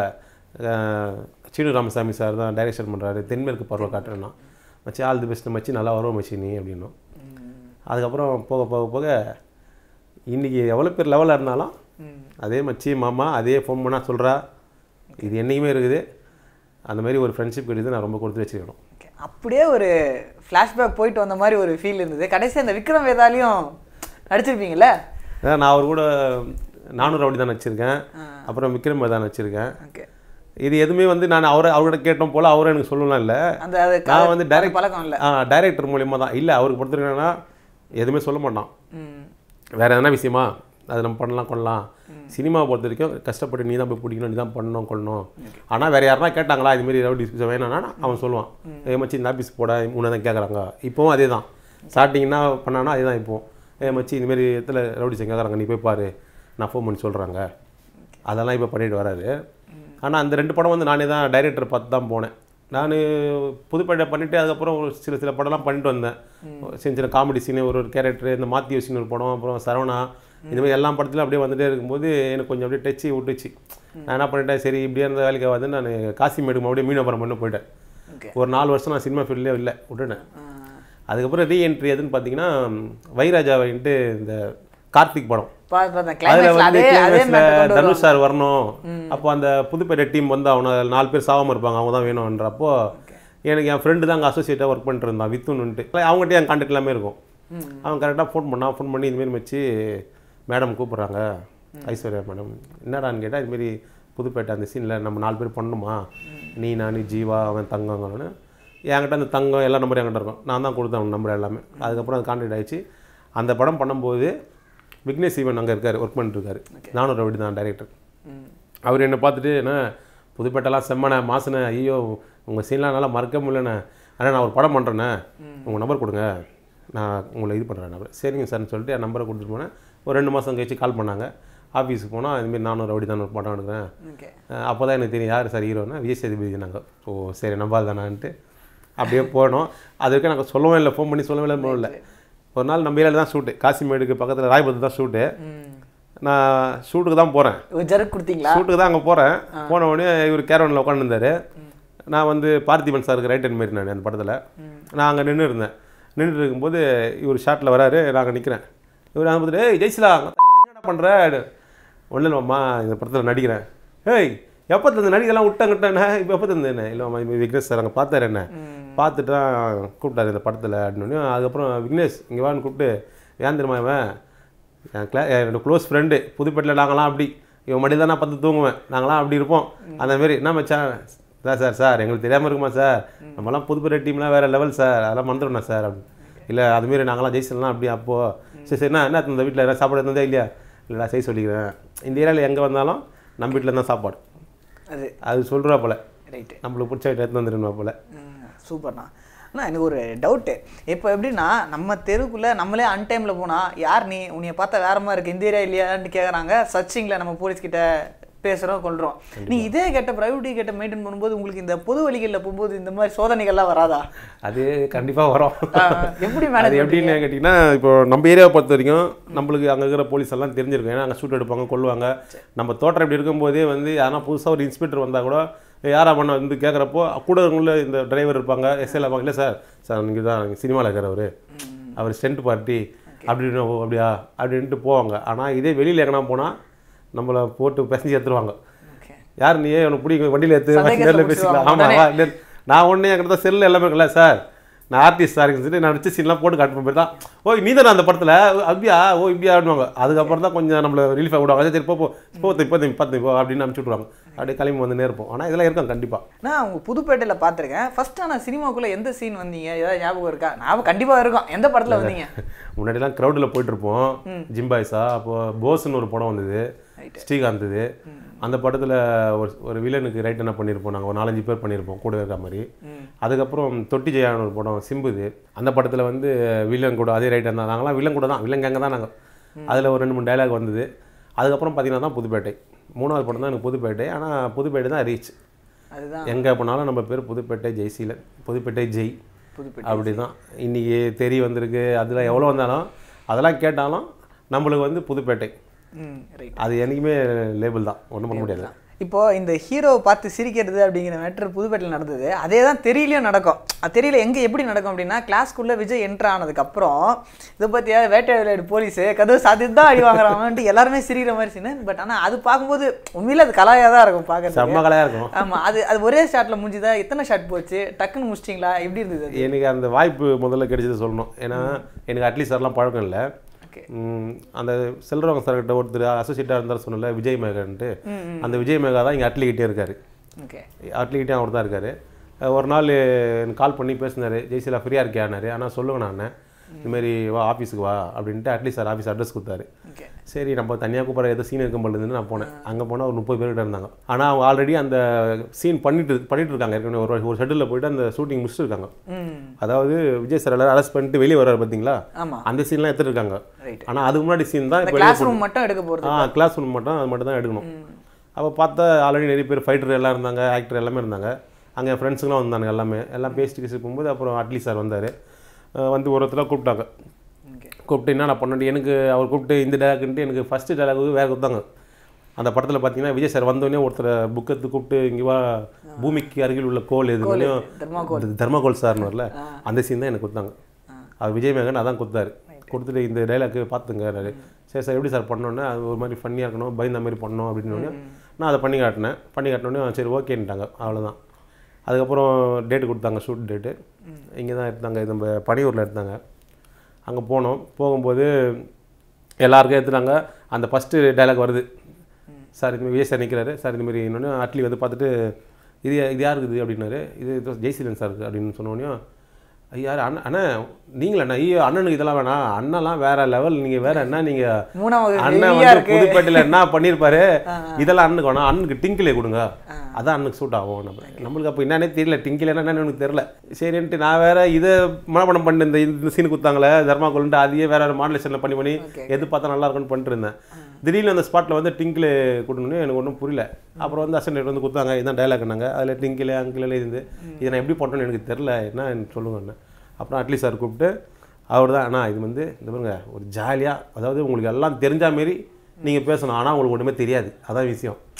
சீனு ராமசாமி சார் தான் டைரக்ஷன் பண்ணுறாரு தென்மேற்கு பருவ காட்டுறேன்னா மச்சி ஆல் தி பெஸ்ட் மச்சி நல்லா வருவோம் மச்சி நீ அப்படின்னும் அதுக்கப்புறம் போக போக போக இன்றைக்கி எவ்வளோ பேர் லெவலில் இருந்தாலும் அதே மச்சி மாமா அதே ஃபோன் பண்ணால் சொல்கிறா இது என்றைக்குமே இருக்குது அந்த மாதிரி ஒரு ஃப்ரெண்ட்ஷிப் கிடையாது நான் ரொம்ப கொடுத்து வச்சுக்கணும் Okay. அப்படியே ஒரு ஃப்ளாஷ்பேக் போயிட்டு வந்த மாதிரி ஒரு ஃபீல் இருந்தது கடைசி அந்த விக்ரம் வேதாலையும் நடிச்சிருப்பீங்கல்ல அதான் நான் அவர் கூட நானூறு ரவுடி தான் வச்சுருக்கேன் அப்புறம் விக்ரம் தான் வச்சுருக்கேன் ஓகே இது எதுவுமே வந்து நான் அவரை அவர்கிட்ட கேட்டோம் போல் அவரும் எனக்கு சொல்லலாம் இல்லை அந்த அது நான் வந்து அது டைரக்ட் பழக்கம் இல்லை ஆ டைரக்டர் மூலியமாக தான் இல்லை அவருக்கு பொறுத்திருக்கேன்னா எதுவுமே சொல்ல மாட்டான் ம் வேறு எதனா விஷயமா அது நம்ம பண்ணலாம் கொள்ளலாம் சினிமாவை பொறுத்த வரைக்கும் கஷ்டப்பட்டு நீ தான் போய் பிடிக்கணும் நீ தான் பண்ணணும் கொள்ளணும் ஆனால் வேறு யாருனா கேட்டாங்களா இதுமாரி ரவுடி வேணும்னா அவன் சொல்லுவான் ஏ மச்சி இந்த ஆஃபீஸ் போட உன்னை தான் கேட்குறாங்க இப்போவும் அதே தான் ஸ்டார்டிங்னா பண்ணானா அதே தான் இப்போவும் ஏ மச்சி இதுமாரி இடத்துல ரவுடிஸ் கேட்குறாங்க நீ போய் பாரு நான் ஃபோன் பண்ணி சொல்கிறாங்க அதெல்லாம் இப்போ பண்ணிட்டு வராரு ஆனால் அந்த ரெண்டு படம் வந்து நானே தான் டைரக்டர் பார்த்து தான் போனேன் நான் புதுப்பேட்டை பண்ணிவிட்டு அதுக்கப்புறம் ஒரு சில சில படம்லாம் பண்ணிட்டு வந்தேன் சின்ன சின்ன காமெடி சீனு ஒரு ஒரு கேரக்டர் இந்த மாத்தியோ சீன் ஒரு படம் அப்புறம் சரவணா இந்த மாதிரி எல்லா படத்துலையும் அப்படியே வந்துட்டே இருக்கும்போது எனக்கு கொஞ்சம் அப்படியே டச்சு விட்டுச்சு நான் என்ன பண்ணிட்டேன் சரி இப்படியே இருந்த வேலைக்கு வந்து நான் காசிமேடு அப்படியே மீனவரம் பண்ண போயிட்டேன் ஓகே ஒரு நாலு வருஷம் நான் சினிமா ஃபீல்ட்லேயே இல்லை விட்டுட்டேன் அதுக்கப்புறம் ரீஎன்ட்ரி எதுன்னு பார்த்தீங்கன்னா வைராஜாவின்ட்டு இந்த கார்த்திக் படம் பார்த்தேன் அதுல கிளைமேக்ஸ்ல வந்து அதே அதே climaxல மேட்டர் கொண்டு வருவாங்க தனுஷ் சார் வரணும் அப்போ அந்த புதுப்பேட்டை டீம் வந்து அவனை நாலு பேர் சாவாம இருப்பாங்க அவங்க தான் வேணும்ன்றப்போ எனக்கு என் ஃப்ரெண்டு தான் அங்கே அசோசியேட்டாக ஒர்க் பண்ணிட்டு இருந்தான் வித்துன்னுட்டு அவங்ககிட்ட என் கான்டாக்ட் எல்லாமே இருக்கும் அவன் கரெக்டாக ஃபோன் பண்ணான் ஃபோன் பண்ணி இதுமாரி வச்சு மேடம் கூப்பிட்றாங்க ஐஸ்வர்யா மேடம் என்னடான்னு கேட்டால் இதுமாரி புதுப்பேட்டை அந்த சீனில் நம்ம நாலு பேர் பண்ணணுமா நீ நான் ஜீவா அவன் தங்கங்கன்னு என்கிட்ட அந்த தங்கம் எல்லா நம்பரும் என்கிட்ட இருக்கும் நான் தான் கொடுத்தேன் அவன் நம்பர் எல்லாமே அதுக்கப்புறம் அது கான்டாக்ட் ஆயிடுச்சு அந்த படம் பண்ணும்போது விக்னேஷ் சிவன் அங்கே இருக்கார் ஒர்க் பண்ணிட்டுருக்காரு நானும் ரவுடி தான் டைரக்டர் ம். அவர் என்னை பார்த்துட்டு என்ன புதுப்பேட்டெல்லாம் செம்மண்ணே மாசுனே ஐயோ உங்கள் சீன்லாம் நல்லா மறக்க முடியலண்ணே ஆனால் நான் ஒரு படம் பண்ணுறேண்ணே உங்கள் நம்பர் கொடுங்க நான் உங்களை இது பண்ணுறேன் நம்பர் சரிங்க சார்னு சொல்லிட்டு என் நம்பரை கொடுத்துட்டு போனேன் ஒரு ரெண்டு மாதம் கழிச்சு கால் பண்ணாங்க ஆஃபீஸுக்கு போனால் இதுமாரி நானும் ரவுடி தான் ஒரு படம் எடுக்கிறேன் ஓகே அப்போ தான் எனக்கு தெரியும் யார் சார் ஹீரோனா விஜய் சேதுபதி நாங்கள் ஓ சரி நம்பால் தானான்ட்டு அப்படியே போனோம் அதுக்கு நாங்கள் சொல்லவே இல்லை ஃபோன் பண்ணி சொல்லவே இல்லை ஒன்றும் இல்லை ஒரு நாள் நம்ம ஏரியாவில் தான் ஷூட்டு காசிமேடுக்கு பக்கத்தில் ராயபுரத்து தான் ஷூட்டு ம் நான் ஷூட்டுக்கு தான் போகிறேன் ஒரு ஜருக்கு கொடுத்தீங்களா ஷூட்டுக்கு தான் அங்கே போகிறேன் போன உடனே இவர் கேரவனில் உட்காந்துருந்தாரு நான் வந்து பார்த்திபன் சாருக்கு ரைட் ஹேண்ட் மாரி நான் அந்த படத்தில் நான் அங்கே நின்று இருந்தேன் நின்றுட்டு இருக்கும்போது இவர் ஷாட்டில் வராரு நாங்கள் நிற்கிறேன் இவர் அங்கே பார்த்துட்டு ஏய் ஜெய்சிலா என்னடா பண்ணுற ஒன்றும் இல்லைம்மா இந்த படத்தில் நடிக்கிறேன் ஏய் எப்போ தந்து நடிகெல்லாம் விட்டாங்கிட்டேண்ணே இப்போ எப்போ தந்தேண்ணே இல்லை விக்னேஷ் சார் அங்கே பார்த்தாரு என்ன பார்த்துட்டு தான் கூப்பிட்டாரு இந்த படத்தில் அப்படின்னு அதுக்கப்புறம் விக்னேஷ் இங்கே வான்னு கூப்பிட்டு ஏன் தெரியுமா இவன் என் கிளா என்னோட க்ளோஸ் ஃப்ரெண்டு புதுப்பேட்டில் நாங்களாம் அப்படி இவன் மடியில் தான் நான் பார்த்து தூங்குவேன் நாங்களாம் அப்படி இருப்போம் அந்த மாதிரி என்ன மச்சான் சார் சார் சார் எங்களுக்கு தெரியாமல் இருக்குமா சார் நம்மலாம் புதுப்பேட்டை டீம்லாம் வேறு லெவல் சார் அதெல்லாம் மறந்துடும்ண்ணா சார் அப்படி இல்லை அதுமாரி நாங்களாம் ஜெயிச்சிடலாம் அப்படி அப்போது சரி சரி என்ன என்ன இந்த வீட்டில் என்ன சாப்பாடு இருந்ததே இல்லையா இல்லைடா செய்ய சொல்லிக்கிறேன் இந்த ஏரியாவில் எங்கே வந்தாலும் நம்ம வீட்டில் தான் சாப்பாடு அது அது சொல்கிறா போல ரைட்டு நம்மளுக்கு பிடிச்ச வீட்டை எடுத்து வந்துடுமா போல சூப்பர்ண்ணா அண்ணா எனக்கு ஒரு டவுட்டு இப்போ எப்படின்னா நம்ம தெருக்குள்ளே நம்மளே அன்டைமில் போனால் யார் நீ உன்னைய பார்த்தா வேற மாதிரி இருக்கு இந்த ஏரியா இல்லையான்னு கேட்குறாங்க சர்ச்சிங்கில் நம்ம போலீஸ் கிட்ட பேசுகிறோம் கொள்கிறோம் நீ இதே கேட்ட ப்ரைவேட்டி கேட்ட மெயின்டைன் பண்ணும்போது உங்களுக்கு இந்த பொது வழிகளில் போகும்போது இந்த மாதிரி சோதனைகள்லாம் வராதா அது கண்டிப்பாக வரும் ஆ, எப்படி அது மேனேஜ் எப்படின்னு கேட்டிங்கன்னா இப்போ நம்ம ஏரியாவை பொறுத்த வரைக்கும் நம்மளுக்கு அங்கே இருக்கிற போலீஸ் எல்லாம் தெரிஞ்சிருக்கும் ஏன்னா அங்கே ஷூட் எடுப்பாங்க கொள்வாங்க நம்ம தோட்டம் இப்படி இருக்கும்போதே வந்து யாரா புதுசாக ஒரு இன்ஸ்பெக்டர் வந்தால் கூட யாரா பண்ண வந்து கேட்குறப்போ கூட இருக்கவங்கள இந்த டிரைவர் இருப்பாங்க எஸ்ஐல இருப்பாங்க இல்லை சார் சார் நீங்கள் தான் சினிமாவில் இருக்கிறவர் அவர் ஸ்டென்ட் பார்ட்டி அப்படின்னு ஓ, அப்படியா அப்படின்ட்டு போவாங்க ஆனால் இதே வெளியில் எங்கன்னா போனால் நம்மளை போட்டு பேசஞ்சு எடுத்துருவாங்க ஓகே யார் நீ உனக்கு பிடிக்கும் வண்டியில் எடுத்து சந்தேகத்தை நேரில் பேசிக்கலாம் முடிச்சிருவாங்க. ஆமாம் வா இல்லை நான் ஒன்றே என்கிட்ட தான் செல்லு எல்லாமே இருக்குல்ல சார் நான் ஆர்டிஸ்ட் சார் சொல்லிட்டு நான் நடிச்ச சீன்லாம் போட்டு காட்டுற மாதிரி தான் ஓ நீ தானே அந்த படத்தில் அப்படியா ஓ இப்படியா ஆடுவாங்க அதுக்கப்புறம் தான் கொஞ்சம் நம்மளை ரிலீஃப் ஆகி விடுவாங்க சரி போ போ போ இப்போ இப்போ போ அப்படின்னு அனுப்பிச்சு விட்ருவாங்க அப்படியே கிளம்பி வந்து இருப்போம் ஆனால் இதெல்லாம் இருக்கும் கண்டிப்பாக நான் உங்க புதுப்பேட்டையில் பார்த்துருக்கேன் ஃபர்ஸ்ட் ஆனால் சினிமாக்குள்ளே எந்த சீன் வந்தீங்க ஏதாவது ஞாபகம் இருக்கா ஞாபகம் கண்டிப்பாக இருக்கும் எந்த படத்தில் வந்தீங்க முன்னாடிலாம் க்ரௌடில் போயிட்டு இருப்போம் ஜிம் பாய்ஸா அப்போ போஸ்ன்னு ஒரு படம் வந்தது ஸ்ரீகாந்த் இது அந்த படத்தில் ஒரு ஒரு வில்லனுக்கு ரைட் என்ன பண்ணியிருப்போம் நாங்கள் ஒரு நாலஞ்சு பேர் பண்ணியிருப்போம் கூட இருக்கிற மாதிரி அதுக்கப்புறம் தொட்டி ஜெயான்னு ஒரு படம் சிம்புது அந்த படத்தில் வந்து வில்லன் கூட அதே ரைட் இருந்தால் நாங்களாம் வில்லன் கூட தான் வில்லன் கேங்க தான் நாங்கள் அதில் ஒரு ரெண்டு மூணு டைலாக் வந்தது அதுக்கப்புறம் பார்த்தீங்கன்னா தான் புதுப்பேட்டை மூணாவது படம் தான் எனக்கு புதுப்பேட்டை ஆனால் புதுப்பேட்டை தான் ரீச் அதுதான் எங்கே போனாலும் நம்ம பேர் புதுப்பேட்டை ஜெய்சீலன் புதுப்பேட்டை ஜெய் புதுப்பேட்டை அப்படி தான் இன்றைக்கி தெரி வந்திருக்கு அதில் எவ்வளோ வந்தாலும் அதெல்லாம் கேட்டாலும் நம்மளுக்கு வந்து புதுப்பேட்டை ம் ரைட் அது என்றைக்குமே லேபிள் தான் ஒன்றும் பண்ண முடியாது இப்போ இந்த ஹீரோவை பார்த்து சிரிக்கிறது அப்படிங்கிற மேட்டர் புதுப்பேட்டையில் நடந்தது அதே தான் தெரியலையும் நடக்கும் அது தெரியல எங்கே எப்படி நடக்கும் அப்படின்னா கிளாஸ்க்குள்ளே விஜய் என்ட்ரு ஆனதுக்கப்புறம் இதை பற்றியா வேட்டையாடு போலீஸு கதவு சாத்திட்டு தான் அடி வாங்குறாங்கன்ட்டு எல்லாருமே சிரிக்கிற மாதிரி சீனு பட் ஆனால் அது பார்க்கும்போது உண்மையில அது கலாயாக தான் இருக்கும் பார்க்கறதுக்கு செம்ம கலையாக இருக்கும் ஆமாம் அது அது ஒரே ஷாட்டில் முடிஞ்சுதா எத்தனை ஷாட் போச்சு டக்குன்னு முடிச்சிட்டிங்களா எப்படி இருந்தது அது எனக்கு அந்த வாய்ப்பு முதல்ல கிடைச்சது சொல்லணும் ஏன்னா எனக்கு அட்லீஸ்ட் சார்லாம் பழக்கம் இல்லை ஓகே ம், அந்த செல்வரங்க சார்கிட்ட ஒருத்தர் அசோசியேட்டாக இருந்தார் சொன்னல விஜய் மேகான்ட்டு அந்த விஜய் மேகா தான் இங்கே அட்லிக்கிட்டே இருக்காரு ஓகே அட்லிக்கிட்டே அவர் தான் இருக்காரு அஹ் ஒரு நாள் எனக்கு கால் பண்ணி பேசினாரு ஜெய்சிலா ஃப்ரீயாக இருக்கியானாரு ஆனால் சொல்லுங்க நான் இதுமாரி வா ஆஃபீஸுக்கு வா அப்படின்ட்டு அட்லீஸ்ட் சார் ஆஃபீஸ் அட்ரஸ் கொடுத்தாரு ஓகே சரி நம்ம தனியாக கூப்பிட்ற ஏதோ சீன் இருக்கும் பொழுதுன்னு நான் போனேன் அங்கே போனால் ஒரு முப்பது பேர்கிட்ட இருந்தாங்க ஆனால் அவங்க ஆல்ரெடி அந்த சீன் பண்ணிட்டு பண்ணிட்டு இருக்காங்க ஏற்கனவே ஒரு ஒரு ஷெட்டில் போயிட்டு அந்த ஷூட்டிங் முடிச்சிருக்காங்க ம் அதாவது விஜய் சார் எல்லாரும் அரெஸ்ட் பண்ணிட்டு வெளியே வர்றாரு பார்த்தீங்களா ஆமாம் அந்த சீன்லாம் எடுத்துட்டு இருக்காங்க ரைட் ஆனால் அதுக்கு முன்னாடி சீன் தான் இந்த இப்போ கிளாஸ் ரூம் மட்டும் எடுக்க போகிறது ஆ கிளாஸ் ரூம் மட்டும் அது மட்டும் தான் எடுக்கணும் அப்போ பார்த்தா ஆல்ரெடி நிறைய பேர் ஃபைட்டர் எல்லாம் இருந்தாங்க ஆக்டர் எல்லாமே இருந்தாங்க அங்கே ஃப்ரெண்ட்ஸுங்களாம் வந்தாங்க எல்லாமே எல்லாம் பேசிட்டு பேசி போகும்போது அப்புறம் அட்லி சார் வந்தார் வந்து ஒரு இடத்துல கூப்பிட்டாங்க ஓகே கூப்பிட்டு என்ன நான் பண்ணி எனக்கு அவர் கூப்பிட்டு இந்த டேலாக்ன்ட்டு எனக்கு ஃபஸ்ட்டு டேலாக் வேறு கொடுத்தாங்க அந்த படத்தில் பார்த்தீங்கன்னா விஜய் சார் வந்தோடனே ஒருத்தர் புக்கத்து கூப்பிட்டு இங்கே வா பூமிக்கு அருகில் உள்ள கோல் எதுலையும் தர்மாகோல் தர்மாகோல் சார்னு வரல அந்த சீன் தான் எனக்கு கொடுத்தாங்க அது விஜய் மேகன் அதான் கொடுத்தாரு கொடுத்துட்டு இந்த டைலாக்கு பார்த்துங்க சரி சார் எப்படி சார் பண்ணோன்னே அது ஒரு மாதிரி ஃபன்னியாக இருக்கணும் பயந்த மாதிரி பண்ணணும் அப்படின்னு நான் அதை பண்ணி காட்டினேன் பண்ணி காட்டினோடனே சரி ஓகேன்ட்டாங்க அவ்வளோதான் அதுக்கப்புறம் டேட்டு கொடுத்தாங்க ஷூட் டேட்டு இங்கே தான் எடுத்தாங்க இது நம்ம பனியூரில் எடுத்தாங்க அங்கே போனோம் போகும்போது எல்லாருக்கும் எடுத்துட்டாங்க அந்த ஃபஸ்ட்டு டைலாக் வருது சார் இதுமாதிரி விஜய் சார் நிற்கிறாரு சார் இதுமாரி இன்னொன்று அட்லி வந்து பார்த்துட்டு இது இது யார் இருக்குது அப்படின்னாரு இது இது ஜெய்சீலன் சார் இருக்குது அப்படின்னு சொன்னோடனே ஐயா அண்ணன் அண்ணன் நீங்களா அண்ணா ஐயோ அண்ணனுக்கு இதெல்லாம் வேணாம் அண்ணன்லாம் வேற லெவல் நீங்கள் வேற என்ன நீங்கள் மூணாவது அண்ணன் ஹெவியாக வந்து இருக்கு புதுப்பேட்டையில் என்ன பண்ணியிருப்பாரு இதெல்லாம் அண்ணனுக்கு வேணாம் அண்ணனுக்கு டிங்கிலே கொடுங்க அதான் அண்ணனுக்கு சூட் ஆகும் நம்ம நம்மளுக்கு அப்போ என்னன்னே தெரியல டிங்கில் என்னன்னு எனக்கு தெரியல சரின்ட்டு நான் வேற இதை மனப்படம் பண்ணி இந்த இந்த சீன் கொடுத்தாங்களே தர்மாக்கோல்ன்ட்டு அதையே வேற ஒரு மாடலேஷனில் பண்ணி பண்ணி Okay. எது பார்த்தா நல்லா இருக்கும்னு பண்ணிட்டு இருந்தேன் திடீர்னு அந்த ஸ்பாட்டில் வந்து டிங்கில் கொடுக்கணும்னு எனக்கு ஒன்றும் புரியல அப்புறம் வந்து அசன்டேட் வந்து கொடுத்தாங்க இதான் டைலாக்னாங்க அதில் டிங்கில் அங்கில் இருந்து இதை நான் எப்படி பண்ணணும்னு எனக்கு தெரில என்ன சொல்லுங்க அண்ணன் அப்புறம் அட்லி சார் கூப்பிட்டு அவர் தான் அண்ணா இது வந்து இந்த பாருங்க ஒரு ஜாலியாக அதாவது உங்களுக்கு எல்லாம் தெரிஞ்ச மாரி நீங்கள் பேசணும் ஆனால் உங்களுக்கு ஒன்றுமே தெரியாது அதான் விஷயம்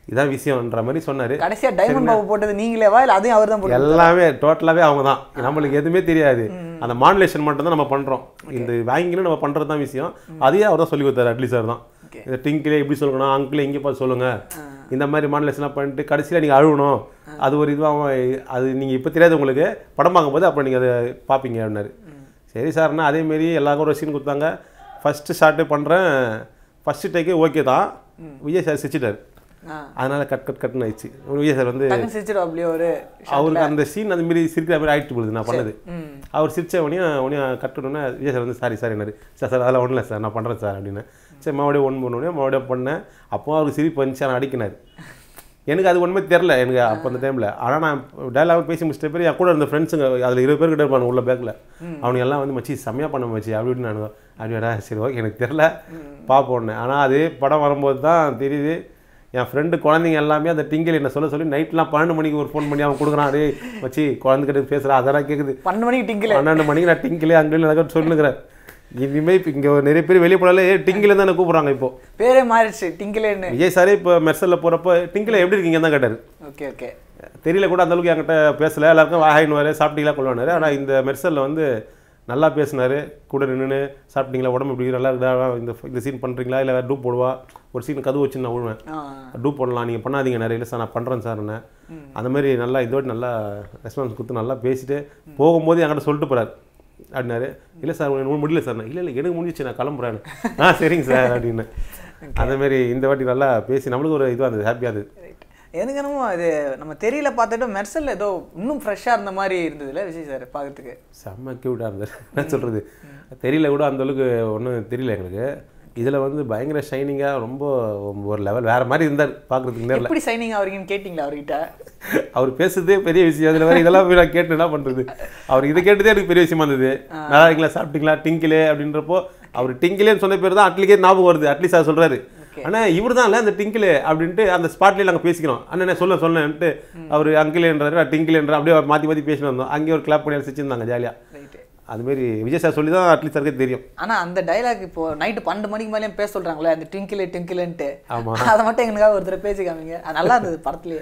இதான் விஷயம்ன்ற மாதிரி சொன்னார் கடைசியா டைமண்ட் பாபு போட்டது நீங்களேவா இல்ல அதையும் அவர் தான் போட்டு எல்லாமே டோட்டலாகவே அவங்க தான் நம்மளுக்கு எதுவுமே தெரியாது அந்த மாடுலேஷன் மட்டும் தான் நம்ம பண்ணுறோம் இந்த வாங்கிக்கணும் நம்ம பண்ணுறது தான் விஷயம் அதையே அவர் தான் சொல்லி கொடுத்தாரு அட்லீஸ்ட் சார் தான் Okay. இந்த டிங்கிலே எப்படி சொல்லணும் அங்கிளே இங்கே பார்த்து சொல்லுங்க இந்த மாதிரி மாடுலேஷன்லாம் பண்ணிட்டு கடைசியில் நீங்கள் அழுகணும் அது ஒரு இதுவாக அது நீங்கள் இப்போ தெரியாது உங்களுக்கு படம் பார்க்கும்போது அப்புறம் நீங்கள் அதை பார்ப்பீங்க அப்படின்னாரு சரி சார்னா அதேமாரி எல்லாருக்கும் ஒரு சீன் கொடுத்தாங்க ஃபஸ்ட்டு ஷார்ட்டு பண்ணுறேன் ஃபஸ்ட்டு டேக்கே ஓகே தான் விஜய் சார் சிரிச்சிட்டாரு ஆ. அதனால கட் கட் கட்னு ஆயிடுச்சு விஜய் சார் வந்து டக்குன்னு சிரிச்சிடும் அப்படியே ஒரு அவருக்கு அந்த சீன் அந்த மாதிரி சிரிக்கிற மாதிரி ஆயிட்டு போகுது நான் பண்ணது ம் அவர் சிரிச்ச உடனே உடனே கட்டணுன்னே விஜய் சார் வந்து சாரி சார் என்னாரு சார் சார் அதெல்லாம் ஒன்றும் இல்லை சார் நான் பண்ணுறேன் சார் அப்படின்னு சரி மறுபடியும் ஒன்று பண்ண உடனே மறுபடியும் பண்ணேன் அப்போ அவருக்கு சிரிப்பு வந்துச்சு ஆனால் அடிக்கினார் எனக்கு அது ஒன்றுமே தெரில எனக்கு அப்போ அந்த டைமில் ஆனால் நான் டைலாக் பேசி முடிச்சிட்ட பேர் என் கூட இருந்த ஃப்ரெண்ட்ஸுங்க அதில் இருபது பேர் கிட்ட இருப்பாங்க உள்ள பேக்கில் அவனுங்க எல்லாம் வந்து மச்சி செம்மையாக பண்ண மச்சி அப்படின்னு நான் அப்படியாடா சரி ஓகே எனக்கு தெரில பார்ப்போன்னு ஆனால் அது படம் வரும்போது தான் தெரியுது என் ஃப்ரெண்டு குழந்தைங்க எல்லாமே அந்த டிங்கில் என்ன சொல்ல சொல்லி நைட்லாம் பன்னெண்டு மணிக்கு ஒரு ஃபோன் பண்ணி அவன் கொடுக்குறான் டேய் மச்சி குழந்தைகிட்ட பேசுகிறா அதெல்லாம் கேட்குது பன்னெண்டு மணிக்கு டிங்கில் பன்னெண்டு மணிக்கு நான் டிங்கிலே அங்கே நடக்க சொல்லுங்கிறேன் இனிமே இப்போ இங்கே நிறைய பேர் வெளியே போனாலே டிங்கில தான் என்ன கூப்பிட்றாங்க இப்போ பேரே மாறிடுச்சு டிங்கிலேன்னு விஜய் சாரே இப்போ மெர்சலில் போகிறப்ப டிங்கில எப்படி இருக்கீங்க தான் கேட்டார் ஓகே ஓகே தெரியல கூட அந்த அளவுக்கு என்கிட்ட பேசல எல்லாருக்கும் வாயினுவார் சாப்பிட்டீங்களா கொள்வானாரு ஆனால் இந்த மெர்சலில் வந்து நல்லா பேசினாரு கூட நின்று சாப்பிட்டீங்களா உடம்பு எப்படி நல்லா இருக்குதா இந்த இந்த சீன் பண்ணுறீங்களா இல்லை வேறு டூப் போடுவா ஒரு சீன் கதவு வச்சு நான் விழுவேன் ஆ டூப் போடலாம் நீங்கள் பண்ணாதீங்க நிறைய இல்லை சார் நான் பண்ணுறேன் சார் என்ன அந்த மாதிரி நல்லா இதோட நல்லா ரெஸ்பான்ஸ் கொடுத்து நல்லா பேசிட்டு போகும்போது என்கிட்ட சொல்லிட்டு போகிறார் அப்படின்னாரு இல்லை சார் உங்களுக்கு முடியல சார் இல்லை இல்லை எனக்கு முடிஞ்சிச்சு நான் கிளம்புறேன் ஆ சரிங்க சார் அப்படின்னு அந்த மாதிரி இந்த வாட்டி நல்லா பேசி நம்மளுக்கு ஒரு இதுவாக இருந்தது ஹாப்பியாக இருந்தது ரைட் எனக்கு என்னமோ இது நம்ம தெரியல பார்த்துட்டு மெர்சல் ஏதோ இன்னும் ஃப்ரெஷ்ஷாக இருந்த மாதிரி இருந்ததுல விஜய் சார் பார்க்கறதுக்கு செம்ம க்யூட்டாக இருந்தது என்ன சொல்கிறது தெரியல கூட அந்த அளவுக்கு ஒன்றும் தெரியல எங்களுக்கு இதில் வந்து பயங்கர ஷைனிங்காக ரொம்ப ஒரு லெவல் வேறு மாதிரி இருந்தார் பார்க்குறதுக்கு நேரில் எப்படி சைனிங் ஆவறீங்கன்னு கேட்டிங்களா அவர்கிட்ட அவர் பேசுறதே பெரிய விஷயம் அதில் வேறு இதெல்லாம் போய் நான் கேட்டு என்ன பண்ணுறது அவர் இதை கேட்டதே எனக்கு பெரிய விஷயமா இருந்தது நல்லா இருக்கீங்களா சாப்பிட்டீங்களா டிங்கிலே அப்படின்றப்போ அவர் டிங்கிலேன்னு சொன்ன பேர் தான் அட்லிக்கே ஞாபகம் வருது அட்லீஸ்ட் அவர் சொல்கிறாரு ஆனால் இவர் தான் இல்லை அந்த டிங்கிலே அப்படின்ட்டு அந்த ஸ்பாட்லேயே நாங்கள் பேசிக்கிறோம் அண்ணே சொல்ல சொன்னேன்ட்டு அவர் அங்கிலேன்றாரு நான் டிங்கிலேன்ற அப்படியே மாற்றி மாற்றி பேசிட்டு வந்தோம் அங்கேயே ஒரு கிளாப் பண்ணி வச்சுருந்தாங்க ஜாலியாக ரைட்டு அதுமாரி விஜய் சார் சொல்லி தான் அட்லீஸ்ட் சாருக்கு தெரியும் ஆனா அந்த டைலாக் இப்போ நைட்டு பன்னெண்டு மணிக்கு மேலேயும் பேச சொல்றாங்களே அந்த டிங்கிலே டிங்கிலேன்ட்டு ஆமா. அதை மட்டும் எங்களுக்காக ஒருத்தர் பேசி காமிங்க அது நல்லா இருந்தது படத்துலயே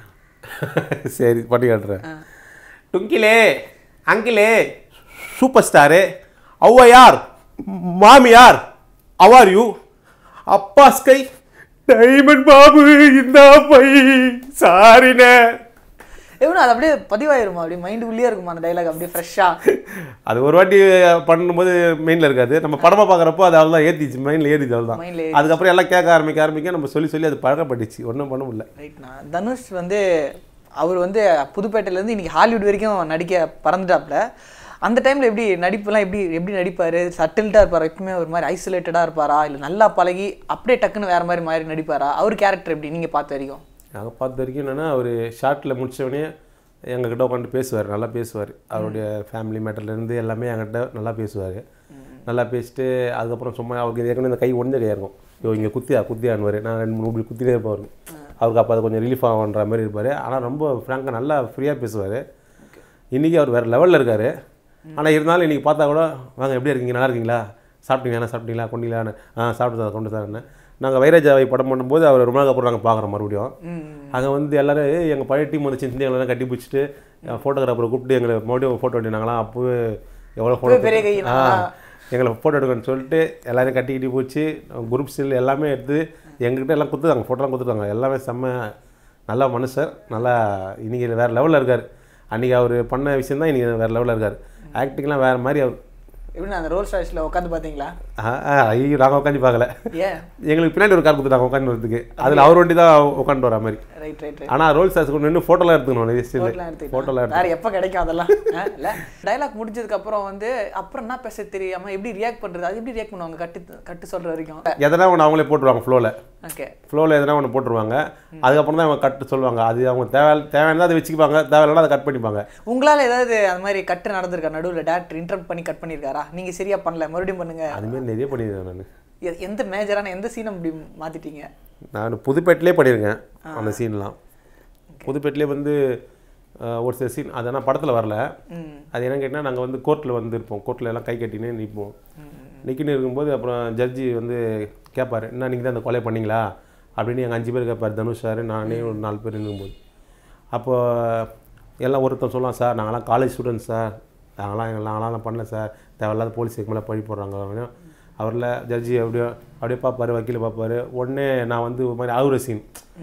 சரி பண்ணி காட்டுறேன் டுங்கிலே அங்கிலே சூப்பர் ஸ்டாரு ஔவையார் மாமியார் அவார் யூ அப்பா ஸ்கை டைமண்ட் பாபு இந்த பை சாரினே எப்படி அது அப்படியே பதிவாயிருமா அப்படியே மைண்டுக்குள்ளேயே இருக்குமா அந்த டைலாக் அப்படியே ஃப்ரெஷ்ஷா அது ஒரு வாட்டி பண்ணும்போது மெயினில் இருக்காது நம்ம படமாக பார்க்குறப்போ அது அவ்வளோதான் ஏற்றிச்சு மைண்டில் ஏறிச்சு அவ்வளோதான் மைண்ட்ல அதுக்கப்புறம் எல்லாம் கேட்க ஆரம்பிக்க ஆரம்பிக்க நம்ம சொல்லி சொல்லி அது பழக்கப்பட்டுச்சு ஒன்றும் பண்ண முடியல ரைட்ண்ணா தனுஷ் வந்து அவர் வந்து புதுப்பேட்டையிலேருந்து இன்னைக்கு ஹாலிவுட் வரைக்கும் நடிக்க பறந்துட்டாப்ல அந்த டைமில் எப்படி நடிப்புலாம் எப்படி எப்படி நடிப்பார் சட்டில்டாக இருப்பாரா எப்பவுமே ஒரு மாதிரி ஐசோலேட்டடாக இருப்பாரா இல்லை நல்லா பழகி அப்படியே டக்குன்னு வேறு மாதிரி மாதிரி நடிப்பாரா அவர் கேரக்டர் எப்படி நீங்கள் பார்த்த வரைக்கும் நாங்கள் பார்த்த வரைக்கும் என்னென்னா அவர் ஷார்ட்டில் முடித்தவொடனே எங்ககிட்ட உட்காந்து பேசுவார் நல்லா பேசுவார் அவருடைய ஃபேமிலி மேட்டர்லேருந்து எல்லாமே என்கிட்ட நல்லா பேசுவார் நல்லா பேசிட்டு அதுக்கப்புறம் சும்மா அவருக்கு ஏற்கனவே இந்த கை ஒன்றடியாக இருக்கும் ஐயோ இங்கே குத்தியா குத்தியான்வார் நான் ரெண்டு மூணு இப்படி குத்திட்டே இருப்பார் அவருக்கு அப்போ அது கொஞ்சம் ரிலீஃப் ஆகுன்ற மாதிரி இருப்பார் ஆனால் ரொம்ப ஃப்ராங்காக நல்லா ஃப்ரீயாக பேசுவார் இன்றைக்கி அவர் வேறு லெவலில் இருக்கார் ஆனால் இருந்தாலும் இன்றைக்கி பார்த்தா கூட வாங்க எப்படி இருக்கீங்க நல்லா இருக்கீங்களா சாப்பிட்டீங்களா என்ன சாப்பிட்டீங்களா கொண்டீங்களான்னு ஆ சாப்பிட்டு சார் கொண்டு சார் நாங்கள் வைரஜாவை படம் பண்ணும்போது அவர் ரொம்ப நாளுக்கு அப்புறம் நாங்கள் பார்க்குறோம் மறுபடியும் அங்கே வந்து எல்லாரும் எங்கள் பழைய டீம் வந்து சின்ன சின்ன எங்களெல்லாம் கட்டி பிடிச்சிட்டு ஃபோட்டோகிராஃபரை கூப்பிட்டு எங்களை மறுபடியும் ஃபோட்டோ எடுனாங்களாம் அப்போவே எவ்வளோ ஃபோட்டோ பெரிய கை ஆ எங்களை ஃபோட்டோ எடுக்கணும்னு சொல்லிட்டு எல்லாரையும் கட்டி கட்டி போச்சு குரூப் ஸ்டில் எல்லாமே எடுத்து எங்ககிட்ட எல்லாம் கொடுத்துருக்காங்க ஃபோட்டோலாம் கொடுத்துருக்காங்க எல்லாமே செம்ம நல்ல மனுஷர் நல்லா இன்றைக்கி வேறு லெவலில் இருக்கார் அன்றைக்கி அவர் பண்ண விஷயம் தான் இன்றைக்கி வேறு லெவலில் இருக்கார் ஆக்டிங்லாம் வேறு மாதிரி அவர் எப்படி அந்த ரோல்ஸ் ராய்ஸில் உட்காந்து பார்த்தீங்களா ஆ, ஆ, ஐயோ நாங்கள் உட்காந்து பார்க்கல ஏன் எங்களுக்கு பின்னாடி ஒரு கார் கொடுத்துட்டாங்க உட்காந்து வரதுக்கு அதில் அவர் வண்டி தான் உட்காந்து வர மாதிரி ரைட் ரைட் ரைட் ஆனால் ரோல் சார்ஸ் கொண்டு நின்று ஃபோட்டோலாம் எடுத்துக்கணும் நிறைய ஸ்டில் ஃபோட்டோலாம் எடுத்துக்கிட்டா ஃபோட்டோலாம் வேற எப்போ கிடைக்கும் அதெல்லாம் ஆ, இல்ல டைலாக் முடிஞ்சதுக்கு அப்புறம் வந்து அப்புறம் என்ன பேச தெரியாம எப்படி ரியாக்ட் பண்றது அது எப்படி ரியாக்ட் பண்ணுவாங்க கட்டு கட்டு சொல்ற வரைக்கும் எதனா ஒன்று அவங்களே போட்டுருவாங்க ஃப்ளோவில் ஓகே ஃப்ளோவில் எதனா ஒன்று போட்டுருவாங்க அதுக்கப்புறம் தான் அவங்க கட்டு சொல்லுவாங்க அது அவங்க தேவை தேவையானதை அதை வச்சுக்குவாங்க தேவையில்லைனா அதை கட் பண்ணிப்பாங்க உங்களால ஏதாவது அந்த மாதிரி கட்டு நடந்திருக்கா நடுவுல டேரக்டர் இன்டர்ப்ட் பண்ணி கட் பண்ணியிருக்காரா நீங்க சரியா பண்ணல மறுபடியும் பண்ணுங்க அதுமாரி நிறைய பண்ணியிருக்கேன் நான் எ- எந்த மேஜரான எந்த சீன் அப்படி மாத்திட்டீங்க நான் புதுப்பேட்டிலே பண்ணியிருக்கேன் அந்த சீன்லாம் புதுப்பேட்டிலே வந்து அஹ், ஒரு சில சீன் அது ஆனால் படத்தில் வரல ம் அது என்னன்னு கேட்டால் நாங்கள் வந்து கோர்ட்டில் வந்து இருப்போம் கோர்ட்டில் எல்லாம் கை கட்டினே நிற்போம் நிற்கின்னு இருக்கும்போது அப்புறம் ஜட்ஜி வந்து கேட்பாரு என்ன நீங்கள் தான் அந்த கொலை பண்ணீங்களா அப்படின்னு எங்கள் அஞ்சு பேர் கேட்பார் தனுஷ் சார் நானே ஒரு நாலு பேர் இருக்கும்போது அப்போ எல்லாம் ஒருத்தன் சொல்லலாம் சார் நாங்களாம் காலேஜ் ஸ்டூடெண்ட்ஸ் சார் நாங்களாம் எங்கள் நாங்களாம் பண்ணல சார் தேவையில்லாத போலீஸ் மேலே பழி போடுறாங்க அப்படின்னு அவரில் ஜட்ஜி அப்படியே அப்படியே பார்ப்பாரு வக்கீல் பார்ப்பாரு உடனே நான் வந்து ஒரு மாதிரி அழுகுற சீன்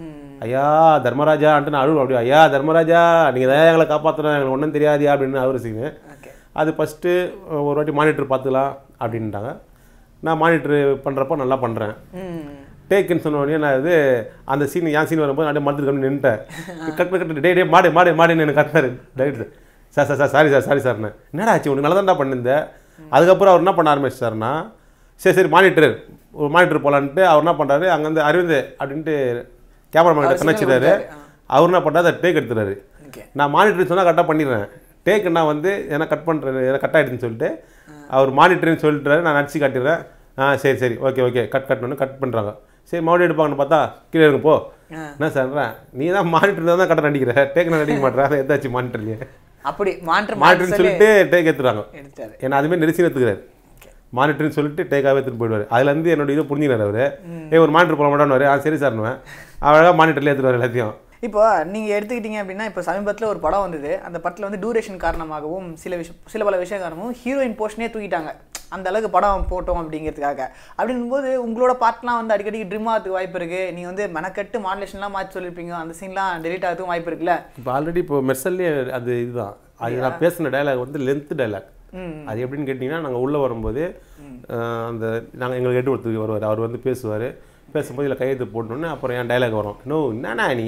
ஐயா தர்மராஜான்ட்டு நான் அழுவு அப்படியே ஐயா தர்மராஜா நீங்கள் தான் எங்களை காப்பாற்றணும் எங்களுக்கு ஒன்றும் தெரியாதியா அப்படின்னு அழுகுற சீனு ஓகே அது ஃபஸ்ட்டு ஒரு வாட்டி மானிட்டர் பார்த்துக்கலாம் அப்படின்ட்டாங்க நான் மானிட்டர் பண்ணுறப்போ நல்லா பண்ணுறேன் ம் டேக்குன்னு சொன்ன உடனே நான் இது அந்த சீன் என் சீன் வரும்போது நான் மறந்துட்டு கம்மி நின்ட்டேன் கட்டு கட்டு டே டே மாடு மாடு மாடுன்னு எனக்கு கத்துறாரு director sir sir sir sorry sir sorry சார்ண்ணே என்னடா ஆச்சு உனக்கு நல்லா தான்டா பண்ணியிருந்தேன் அதுக்கப்புறம் அவர் என்ன பண்ண ஆரம்பிச்சிட்டாருன்னா சரி சரி மானிட்டர் ஒரு மானிட்டர் போகலான்ட்டு அவர் என்ன பண்ணுறாரு அங்கேருந்து அரவிந்த் அப்படின்ட்டு கேமராமேன் கிட்ட கணச்சிட்டாரு அவர் என்ன பண்ணுறாரு அதை டேக் எடுத்துறாரு ஓகே நான் மானிட்டர் சொன்னால் கரெக்டாக பண்ணிடுறேன் டேக்குன்னா வந்து ஏன்னா கட் பண்ணுறேன் ஏன்னா கட் ஆகிடுதுன்னு சொல்லிட்டு அவர் மானிட்டர்னு சொல்லிட்டாரு நான் நடிச்சு காட்டிடுறேன் ஆ சரி சரி ஓகே ஓகே கட் கட்டணும்னு கட் பண்ணுறாங்க சரி மறுபடியும் எடுப்பாங்கன்னு பார்த்தா கீழே இருங்க போ ஆ. என்ன சொல்கிறேன் நீ தான் மானிட்டர் தான் கரெக்டாக நடிக்கிற டேக் நான் நடிக்க மாட்டேன் அதை எதாச்சும் மானிட்டர்லையே அப்படி மாற்று மானிட்டர்னு சொல்லிட்டு டேக் எடுத்துறாங்க எடுத்தாரு ஏன்னா அதுமாரி நெரிசி எடுத்துக்கிறாரு மானிட்டர்னு சொல்லிட்டு டேக்காகவே எடுத்துட்டு போயிடுவார் அதுலேருந்து என்னோட இதை புரிஞ்சுக்கிறார் அவர் ஏ ஒரு மானிட்டர் போட மாட்டான்னு ஆ சரி சார்னுவேன் அழகாக மானிட்டர்லேயே எடுத்துருவார் எல்லாத்தையும் இப்போ நீங்க எடுத்துக்கிட்டீங்க அப்படின்னா இப்போ சமீபத்தில் ஒரு படம் வந்தது அந்த படத்தில் வந்து டூரேஷன் காரணமாகவும் சில விஷயம் சில பல விஷய காரணமும் ஹீரோயின் போர்ஷனே தூக்கிட்டாங்க அந்த அளவுக்கு படம் போட்டோம் அப்படிங்கிறதுக்காக அப்படிங்கும்போது உங்களோட பார்ட்லாம் வந்து அடிக்கடி ட்ரிம் ஆகிறதுக்கு வாய்ப்பு இருக்கு நீங்க வந்து மெனக்கட்டு மாடுலேஷன்லாம் மாற்றி சொல்லியிருப்பீங்க அந்த சீன்லாம் டெலிட் ஆகிறதுக்கும் வாய்ப்பு இருக்குல்ல இப்போ ஆல்ரெடி இப்போ மெர்சல்லே அது இதுதான் அது நான் பேசின டயலாக் வந்து லென்த் டயலாக் ம் அது எப்படின்னு கேட்டிங்கன்னா நாங்கள் உள்ளே வரும்போது அஹ், அந்த நாங்கள் எங்களுக்கு எட்டு ஒருத்தருக்கு வருவார் அவர் வந்து பேசுவார் பேசும்போது இதில் கையெழுத்து போட்டோன்னே அப்புறம் என் டயலாக் வரும் நோ என்னண்ணா நீ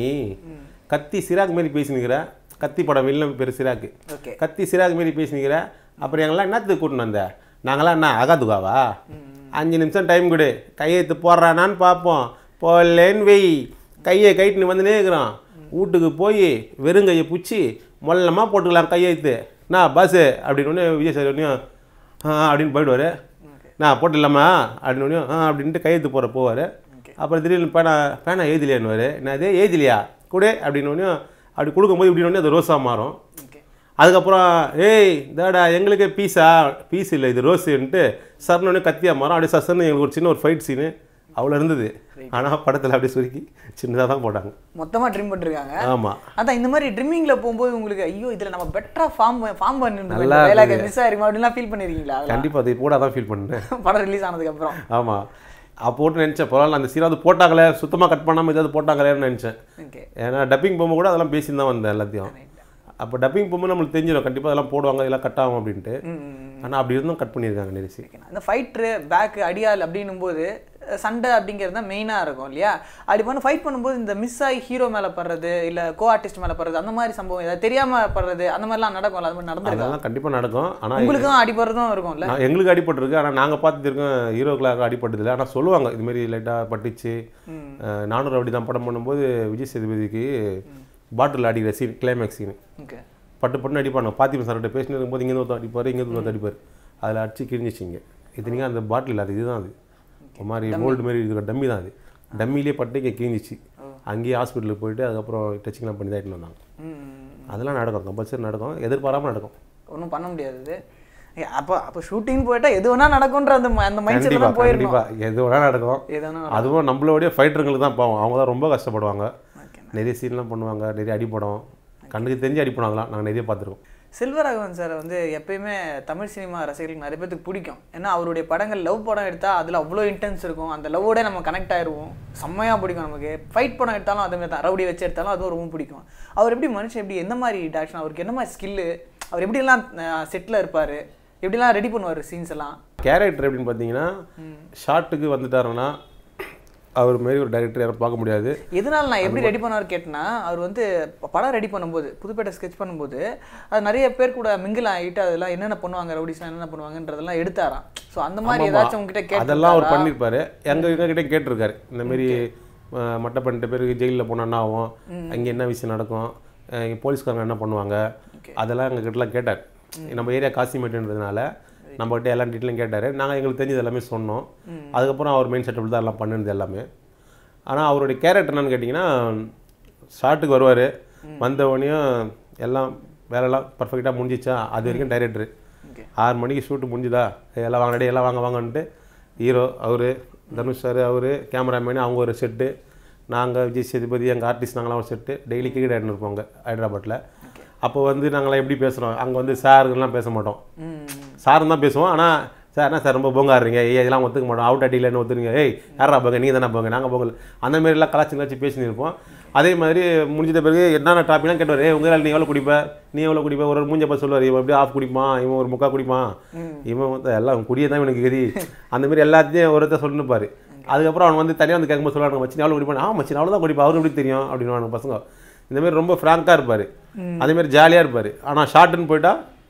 கத்தி சிராக் மாரி பேசினுக்கிற கத்தி படம் வில்லன் பேர் சிராக்கு ஓகே கத்தி சிராக் மாரி பேசினுக்கிற அப்புறம் எங்கெல்லாம் என்னத்துக்கு கூட்டின்னு வந்த நாங்களாம் என்ன அகாதுகாவா அஞ்சு நிமிஷம் டைம் கொடு கையெழுத்து போடுறானான்னு பார்ப்போம் போடலேன்னு வெய் கையை கைட்டுன்னு வந்துனே இருக்கிறான் வீட்டுக்கு போய் வெறுங்கையை பிடிச்சி மொல்லமாக போட்டுக்கலாம் கையெழுத்து நான் பஸ்ஸு அப்படின்னு ஒன்று விஜய் சார் ஒன்றையும் ஆ அப்படின்னு போயிடுவார் நான் போட்டுடலாமா அப்படின்னு ஒன்றையும் ஆ அப்படின்ட்டு கையெழுத்து போகிற போவார் அப்புறம் திடீர்னு பேனா பேனா எழுதலையான்னுவார் நான் அதே எழுதலையா கூட அப்படின்னு ஒன்றையும் அப்படி கொடுக்கும்போது இப்படின்னு ஒன்று அது ரோஸாக மாறும் ஓகே அதுக்கப்புறம் ஏய் தாடா எங்களுக்கு பீஸா பீஸ் இல்லை இது ரோஸுன்ட்டு சர்னு கத்தியா மரம் அப்படியே சசன்னு எங்களுக்கு ஒரு சின்ன ஒரு ஃபைட் சீனு அவ்வளோ இருந்தது ஆனால் படத்தில் அப்படியே சுருக்கி சின்னதாக தான் போட்டாங்க மொத்தமா ட்ரிம் பண்ணிருக்காங்க ஆமாம் அதான் இந்த மாதிரி ட்ரிம்மிங்ல போகும்போது உங்களுக்கு ஐயோ இதுல நம்ம பெட்டரா ஃபார்ம் ஃபார்ம் பண்ணிருந்தோம் நல்லா வேலைக்கு மிஸ் ஆயிருமா அப்படின்லாம் ஃபீல் பண்ணிருக்கீங்களா அதெல்லாம்? கண்டிப்பாக அதை கூட தான் ஃபீல் பண்ணேன் படம் ரிலீஸ் ஆனதுக்கு அப்புறம் ஆமாம் அப்போ போட்டு நினச்சேன் பரவாயில்ல அந்த சீனாவது போட்டாங்களே சுத்தமாக கட் பண்ணாமல் ஏதாவது போட்டாங்களேன்னு நினச்சேன் ஓகே ஏன்னா டப்பிங் போகும்போது கூட அதெல்லாம் பேசி தான் வந்தேன் எல்லாத்தையும் அப்போ டப்பிங் போகும்போது நம்மளுக்கு தெரிஞ்சிடும் கண்டிப்பாக அதெல்லாம் போடுவாங்க இதெல்லாம் கட் ஆகும் அப்படின்ட்டு ஆனால் அப்படி இருந்தும் கட் பண்ணியிருக்காங்க நெரிசி அந்த ஃபைட்ரு பேக் அடியால் அப்படின்னும் போது அஹ், சண்டை அப்படிங்கிறது தான் மெயினாக இருக்கும் இல்லையா அப்படி பண்ண ஃபைட் பண்ணும்போது இந்த மிஸ் ஆகி ஹீரோ மேலே படுறது இல்லை கோ ஆர்டிஸ்ட் மேலே படுறது அந்த மாதிரி சம்பவம் ஏதாவது தெரியாமல் படுறது அந்த மாதிரிலாம் நடக்கும்ல அது மாதிரி நடந்திருக்கா அதெல்லாம் கண்டிப்பாக நடக்கும் ஆனால் உங்களுக்கு தான் அடிபடுறதும் இருக்கும்ல நான் எங்களுக்கு அடிபட்டிருக்கு ஆனால் நாங்கள் பார்த்துட்டு இருக்கோம் ஹீரோக்களாக அடிபட்டதில்லை ஆனால் சொல்லுவாங்க இதுமாரி லைட்டாக பட்டுச்சு அஹ் நானூறு அப்படி தான் படம் பண்ணும்போது விஜய் சேதுபதிக்கு பாட்டில் அடிக்கிற சீன் கிளைமேக்ஸ் சீன் ஓகே பட்டு பட்டு அடிப்பாங்க பாத்திமா சார்கிட்ட பேசினு இருக்கும்போது இங்கே ஒருத்தர் அடிப்பார் இங்கே ஒருத்தர் அடிப்பார் அதில் அடிச்சு கிழிஞ்சிச்சிங்க இத்தனைக்கும் அந்த பாட்டில் அது இதுதான் அது ஒரு மாதிரி மோல்டு மாதிரி இருக்கிற டம்மி தான் அது டம்மிலே பட்டு இங்கே கிழிஞ்சிச்சு அங்கேயே ஹாஸ்பிட்டலுக்கு போயிட்டு அதுக்கப்புறம் டச்சிங்லாம் பண்ணி தான் எடுத்துன்னு வந்தாங்க அதெல்லாம் நடக்கும் கம்பல்சரி நடக்கும் எதிர்பாராமல் நடக்கும் ஒன்றும் பண்ண முடியாது இது. ஏ, அப்போ அப்போ ஷூட்டிங் போயிட்டா எது வேணா நடக்கும்ன்ற அந்த ம- அந்த மைண்ட் கண்டிப்பா செட்லாம் போயிடணும் கண்டிப்பா எது வேணா நடக்கும் எது வேணா அதுவும் நம்மளோடைய ஃபைட்டருங்களுக்கு தான் பாவம் அவங்க தான் ரொம்ப கஷ்டப்படுவாங்க ஓகே நிறைய சீன்லாம் பண்ணுவாங்க நிறைய அடிப்படம் கண்ணுக்கு தெரிஞ்சு அடிப்படம் அதெல்லாம் நாங்கள் நிறைய பார்த்துருக்கோம் செல்வராகவன் சார் வந்து எப்பயுமே தமிழ் சினிமா ரசிகர்களுக்கு நிறைய பேருக்கு பிடிக்கும் ஏன்னா அவருடைய படங்கள் லவ் படம் எடுத்தால் அதில் அவ்வளோ இன்டென்ஸ் இருக்கும் அந்த லவ்வோட நம்ம கனெக்ட் ஆயிடுவோம் செம்மையாக பிடிக்கும் நமக்கு ஃபைட் படம் எடுத்தாலும் அதே மாதிரி தான் ரவுடி வச்சு எடுத்தாலும் அதுவும் ரொம்ப பிடிக்கும் அவர் எப்படி மனுஷன் எப்படி எந்த மாதிரி டேரக்ஷன் அவருக்கு என்ன மாதிரி ஸ்கில்லு அவர் எப்படிலாம் செட்டில் இருப்பார் எப்படிலாம் ரெடி பண்ணுவார் சீன்ஸ் எல்லாம் கேரக்டர் எப்படின்னு பார்த்தீங்கன்னா ஷார்ட்டுக்கு வந்துட்டாருன்னா அவர் மாரி ஒரு டைரக்டர் யாரும் பார்க்க முடியாது எதனால நான் எப்படி ரெடி பண்ணார் கேட்டேன்னா அவர் வந்து ப- படம் ரெடி பண்ணும்போது புதுப்பேட்டை ஸ்கெச் பண்ணும்போது அது நிறைய பேர் கூட மிங்கிள் ஆகிட்டு அதெல்லாம் என்னென்ன பண்ணுவாங்க ரவுடிஸ்லாம் என்னென்ன பண்ணுவாங்கன்றதெல்லாம் எடுத்தாராம் ஸோ அந்த மாதிரி ஏதாச்சும் உங்ககிட்ட கேட்டு அதெல்லாம் அவர் பண்ணியிருப்பாரு எங்க எங்ககிட்ட கேட்டிருக்காரு இந்த மாதிரி அஹ், மட்டை பண்ணிட்ட பேருக்கு ஜெயிலில் போனால் என்ன ஆகும் அங்கே என்ன விஷயம் நடக்கும் அஹ், இங்க போலீஸ்காரங்க என்ன பண்ணுவாங்க அதெல்லாம் எங்ககிட்டலாம் கேட்டார் நம்ம ஏரியா காசிமேட்டுன்றதுனால நம்மகிட்ட எல்லா டீட்டெயிலும் கேட்டார் நாங்கள் எங்களுக்கு தெரிஞ்சது எல்லாமே சொன்னோம் அதுக்கப்புறம் அவர் மெயின் செட்டப் தான் எல்லாம் பண்ணுனது எல்லாமே ஆனால் அவருடைய கேரக்டர் என்னன்னு கேட்டிங்கன்னா ஷார்ட்டுக்கு வருவார் வந்தவொடனையும் எல்லாம் வேலைலாம் பர்ஃபெக்டாக முடிஞ்சிச்சா அது வரைக்கும் டைரக்டர் Okay. ஆறு மணிக்கு ஷூட்டு முடிஞ்சுதா ஏய், எல்லாம் வாங்க டேய், எல்லாம் வாங்க வாங்கன்ட்டு ஹீரோ அவர் தனுஷ் சார் அவர் கேமராமேனு அவங்க ஒரு செட்டு நாங்கள் விஜய் சேதுபதி எங்கள் ஆர்டிஸ்ட் நாங்களாம் ஒரு செட்டு டெய்லி கிரிக்கெட் ஆடினு இருப்போம் அங்கே ஹைதராபாத்தில் அப்போ வந்து நாங்களாம் எப்படி பேசுகிறோம் அங்கே வந்து சாருங்கெல்லாம் பேச மாட்டோம் ம் சார் தான் பேசுவோம் ஆனால் சார் என்ன சார் ரொம்ப போங்காடுறீங்க ஏய் இதெல்லாம் ஒத்துக்க மாட்டோம் அவுட் அடிக்கலன்னு ஒத்துறீங்க ஏய் யாரா போங்க நீங்கள் தானே போங்க நாங்கள் போகல அந்த மாதிரிலாம் கலாச்சி கலாச்சி பேசின்னு இருப்போம் அதே மாதிரி முடிஞ்சிட்ட பிறகு என்னென்ன டாப்பிக்லாம் கேட்டுவார் ஏய் உங்களால் நீ எவ்வளோ குடிப்ப நீ எவ்வளோ குடிப்ப ஒரு ஒரு மூஞ்ச பார்த்து சொல்லுவார் இவன் எப்படி ஆஃப் குடிப்பான் இவன் ஒரு முக்கா குடிப்பான் இவன் வந்து எல்லாம் குடியே தான் இவனுக்கு கதி அந்த மாதிரி எல்லாத்தையும் ஒருத்தர் சொல்லிருப்பாரு அதுக்கப்புறம் அவன் வந்து தனியாக வந்து கேட்கும்போது சொல்லுவாங்க மச்சி எவ்வளோ குடிப்பான் ஆ மச்சி அவ்வளோ தான் குடிப்பா அவருக்கு எப்படி தெரியும் அப்படின்னு பசங்க இந்த மாதிரி ரொம்ப ஃப்ராங்காக இருப்பார் அதே மாதிரி ஜாலியாக இருப்பார் ஆனால் ஷார்ட்டுன்னு போயிட்டா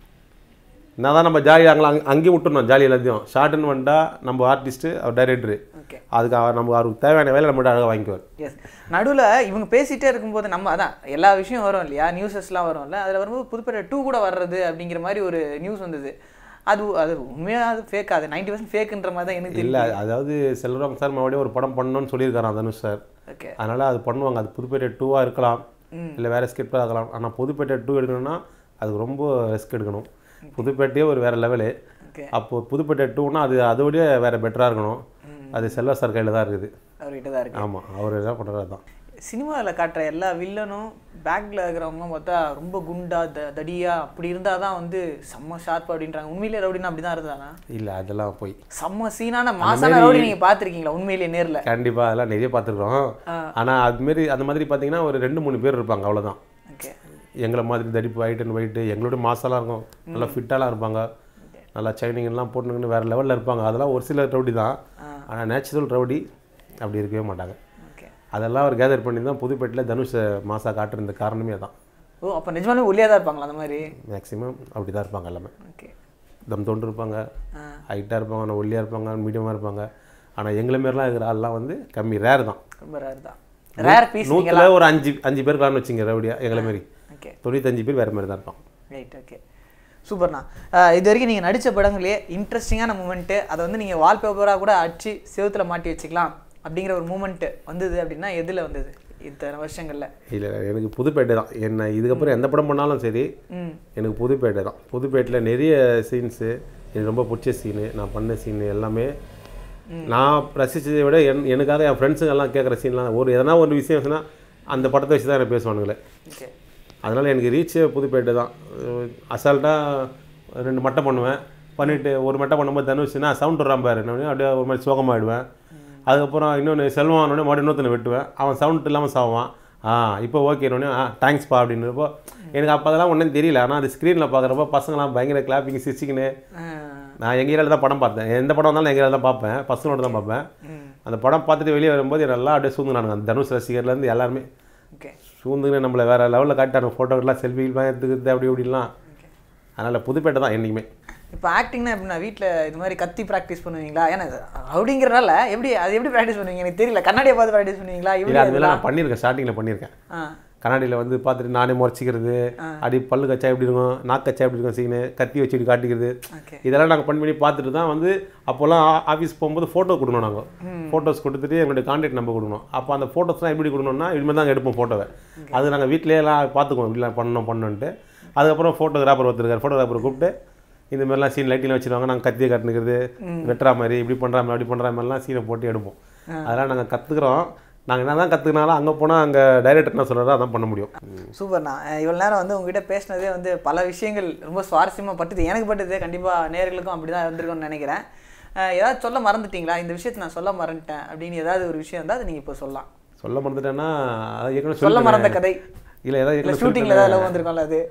நான் தான் நம்ம ஜாலியாக அங்கே அங்கே அங்கேயும் விட்டுருந்தோம் ஜாலி எல்லாத்தையும் ஷார்ட்டுன்னு வந்துட்டா நம்ம ஆர்டிஸ்ட்டு அவர் டைரக்டரு ஓகே அதுக்கு அவர் நம்ம அவருக்கு தேவையான வேலை நம்மகிட்ட அழகாக வாங்கிக்குவார் எஸ் நடுவில் இவங்க பேசிட்டே இருக்கும்போது நம்ம அதான் எல்லா விஷயம் வரும் இல்லையா நியூஸஸ்லாம் வரும்ல அதில் வரும்போது புதுப்பேட்டை டூ கூட வர்றது அப்படிங்கிற மாதிரி ஒரு நியூஸ் வந்தது அது அது உண்மையாக அது ஃபேக் அது நைன்டி பர்சன்ட் ஃபேக்குன்ற மாதிரி தான் எனக்கு இல்லை அதாவது செல்வராம் சார் மறுபடியும் ஒரு படம் பண்ணணும்னு சொல்லியிருக்காராம் தனுஷ் சார் ஓகே அதனால் அது பண்ணுவாங்க அது புதுப்பேட்டை டூவாக இருக்கலாம் இல்லை வேறு ஸ்கிரிப்டாக இருக்கலாம் ஆனால் புதுப்பேட்டை டூ எடுக்கணும்னா அதுக்கு ரொம்ப ரிஸ்க் எடுக்கணும் புதுப்பேட்டையே ஒரு வேறு லெவலு ஓகே அப்போ புதுப்பேட்டை டூனா அது அதோடய வேறு பெட்டராக இருக்கணும் அது செல்வா சார் கையில் தான் இருக்குது அவர்கிட்ட தான் இருக்கு ஆமாம் அவர் என்ன பண்ணுறாரு தான் சினிமாவில் காட்டுற எல்லா வில்லனும் பேக்கில் இருக்கிறவங்களும் பார்த்தா ரொம்ப குண்டா த தடியா அப்படி இருந்தால் தான் வந்து செம்ம ஷார்ப் அப்படின்றாங்க உண்மையிலே ரவுடினா அப்படி தான் இருந்தானா இல்லை அதெல்லாம் போய் செம்ம சீனான மாசான ரவுடி நீங்கள் பார்த்துருக்கீங்களா உண்மையிலே நேரில் கண்டிப்பாக அதெல்லாம் நிறைய பார்த்துருக்கோம் ஆனால் அதுமாரி அந்த மாதிரி பார்த்தீங்கன்னா ஒரு ரெண்டு மூணு பேர் இருப்பாங்க அவ்வளோதான் ஓகே எங்களை மாதிரி தடிப்பு ஒயிட் அண்ட் ஒயிட்டு எங்களோட மாசெல்லாம் இருக்கும் நல்லா ஃபிட்டாலாம் இருப்பாங்க நல்லா சைனிங் எல்லாம் போட்டுங்கன்னு வேறு லெவலில் இருப்பாங்க அதெல்லாம் ஒரு சில ரவுடி தான் ஆனால் நேச்சுரல் ரவுடி அப்படி இருக்கவே மாட்டாங்க ஓகே அதெல்லாம் அவர் கேதர் பண்ணி தான் புதுப்பேட்டில் தனுஷை மாசா காட்டுறது காரணமே தான் ஓ அப்போ நிஜமாலே ஒல்லியாக தான் இருப்பாங்களா அந்த மாதிரி மேக்ஸிமம் அப்படி தான் இருப்பாங்க எல்லாமே ஓகே தம் தொண்டு இருப்பாங்க ஆ ஹைட்டாக இருப்பாங்க ஆனால் ஒல்லியாக இருப்பாங்க மீடியமாக இருப்பாங்க ஆனால் எங்களை மாரிலாம் இருக்கிற ஆள்லாம் வந்து கம்மி ரேர் தான் ரொம்ப ரேர் தான் ரேர் பீஸ் நூற்றில் ஒரு அஞ்சு அஞ்சு பேர் இருக்கான்னு வச்சுங்க ரவுடியா எங்களை மாரி ஓகே தொண்ணூத்தஞ்சு பேர் வேறு மாதிரி தான் இருப்பான் ரைட் ஓகே சூப்பர்ண்ணா அஹ் இது வரைக்கும் நீங்கள் நடித்த படங்களே இன்ட்ரெஸ்டிங்கான மூமெண்ட்டு அதை வந்து நீங்கள் வால்பேப்பராக கூட அடிச்சு செவுத்துல மாட்டி வச்சுக்கலாம் அப்படிங்கிற ஒரு மூமெண்ட்டு வந்தது அப்படின்னா எதில் வந்தது இத்தனை வருஷங்களில் இல்லை எனக்கு புதுப்பேட்டை தான் என்ன இதுக்கப்புறம் எந்த படம் பண்ணாலும் சரி ம் எனக்கு புதுப்பேட்டை தான் புதுப்பேட்டில் நிறைய சீன்ஸு எனக்கு ரொம்ப பிடிச்ச சீனு நான் பண்ண சீனு எல்லாமே நான் ரசித்ததை விட என் எனக்காக என் ஃப்ரெண்ட்ஸுங்க எல்லாம் கேட்குற சீன்லாம் ஒரு எதனா ஒரு விஷயம் சொன்னால் அந்த படத்தை வச்சு தான் எனக்கு பேசுவானுங்களே ஓகே அதனால் எனக்கு ரீச்சே புதுப்பேட்டை தான் அசால்ட்டாக ரெண்டு மட்டை பண்ணுவேன் பண்ணிவிட்டு ஒரு மட்டை பண்ணும்போது தனுஷ்னா சவுண்ட் வராம பாரு நான் அப்படியே ஒரு மாதிரி சோகமாகிடுவேன் அதுக்கப்புறம் இன்னொன்று செல்வானோடனே மறுபடியும் இன்னொருத்தனை வெட்டுவேன் அவன் சவுண்ட் இல்லாமல் சாவான் ஆ இப்போ ஓகேனோடனே ஆ தேங்க்ஸ்ப்பா அப்படின்றப்போ எனக்கு அப்போ அதெல்லாம் ஒன்றும் தெரியல ஆனால் அது ஸ்க்ரீனில் பார்க்குறப்போ பசங்களாம் பயங்கர கிளாப்பிங் சிரிச்சிக்கின்னு நான் எங்கள் ஏரியாவில் தான் படம் பார்த்தேன் எந்த படம் வந்தாலும் எங்கள் ஏரியாவில் தான் பார்ப்பேன் பசங்களோட தான் பார்ப்பேன் அந்த படம் பார்த்துட்டு வெளியே வரும்போது நல்லா அப்படியே சூழ்ந்துனானுங்க அந்த தனுஷ் ரசிகர்லேருந்து எல்லாருமே ஓகே சூழ்ந்துன்னு நம்மளை வேறு லெவலில் காட்டாங்க ஃபோட்டோக்கெல்லாம் செல்ஃபிலாம் எடுத்துக்கிறது அப்படி இப்படிலாம் அதனால் புதுப்பேட்டை தான் என்றைக்குமே இப்போ ஆக்டிங்னா எப்படின்னா வீட்டில் இது மாதிரி கத்தி ப்ராக்டிஸ் பண்ணுவீங்களா ஏன்னா அப்படிங்கிறனால எப்படி அது எப்படி ப்ராக்டிஸ் பண்ணுவீங்க எனக்கு தெரியல கண்ணாடியை பார்த்து ப்ராக்டிஸ் பண்ணுவீங்களா இல்லை இப்படி அது நான் பண்ணியிருக்கேன் ஸ்டார்டிங்கில் பண்ணியிருக்கேன் ஆ கண்ணாடியில் வந்து பார்த்துட்டு நானே முறைச்சிக்கிறது அடி பல்லு கச்சா எப்படி இருக்கும் நாக்கு கச்சா எப்படி இருக்கும் சீனு கத்தி வச்சு இப்படி காட்டிக்கிறது ஓகே இதெல்லாம் நாங்கள் பண்ணி பண்ணி பார்த்துட்டு தான் வந்து அப்போல்லாம் ஆஃபீஸ் போகும்போது ஃபோட்டோ கொடுக்கணும் நாங்கள் ஃபோட்டோஸ் கொடுத்துட்டு எங்களுடைய கான்டாக்ட் நம்பர் கொடுக்கணும் அப்போ அந்த ஃபோட்டோஸ்லாம் எப்படி கொடுக்கணும்னா இதுமாதிரி தான் எடுப்போம் ஃபோட்டோவை அது நாங்கள் வீட்டிலே எல்லாம் பார்த்துக்குவோம் இப்படிலாம் பண்ணணும் பண்ணணுன்ட்டு அதுக்கப்புறம் ஃபோட்டோகிராஃபர் ஒருத்தருக்கார் ஃபோட்டோகிராஃபர் கூப்பிட்டு இந்த மாதிரிலாம் சீன் லைட்டில் வச்சுருவாங்க நாங்கள் கத்தியை காட்டுனுக்கிறது வெட்டுற மாதிரி இப்படி பண்ணுற மாதிரி அப்படி பண்ணுற மாதிரிலாம் சீனை போட்டு எடுப்போம் அதெல்லாம் நாங்கள் கற்றுக்குறோம் நாங்கள் என்ன தான் கற்றுக்கினாலும் அங்கே போனால் அங்கே டைரக்டர் என்ன சொல்கிறாரோ அதான் பண்ண முடியும் சூப்பர்ண்ணா அஹ் இவ்வளவு நேரம் வந்து உங்ககிட்ட பேசினதே வந்து பல விஷயங்கள் ரொம்ப சுவாரஸ்யமாக பட்டுது எனக்கு பட்டுது கண்டிப்பாக நேர்களுக்கும் அப்படி தான் இருந்திருக்கும்னு நினைக்கிறேன் அஹ் ஏதாவது சொல்ல மறந்துட்டீங்களா இந்த விஷயத்தை நான் சொல்ல மறந்துட்டேன் அப்படின்னு ஏதாவது ஒரு விஷயம் இருந்தால் அது நீங்கள் இப்போ சொல்லலாம் சொல்ல மறந்துட்டேன்னா அது ஏற்கனவே சொல்ல சொல்லிட்டேனே. மறந்த கதை இல்லை ஏதாவது இல்லை ஏற்கனவே ஷூட்டிங்கில் ஏதாவது லவ் வந்திருக்கோம்ல அது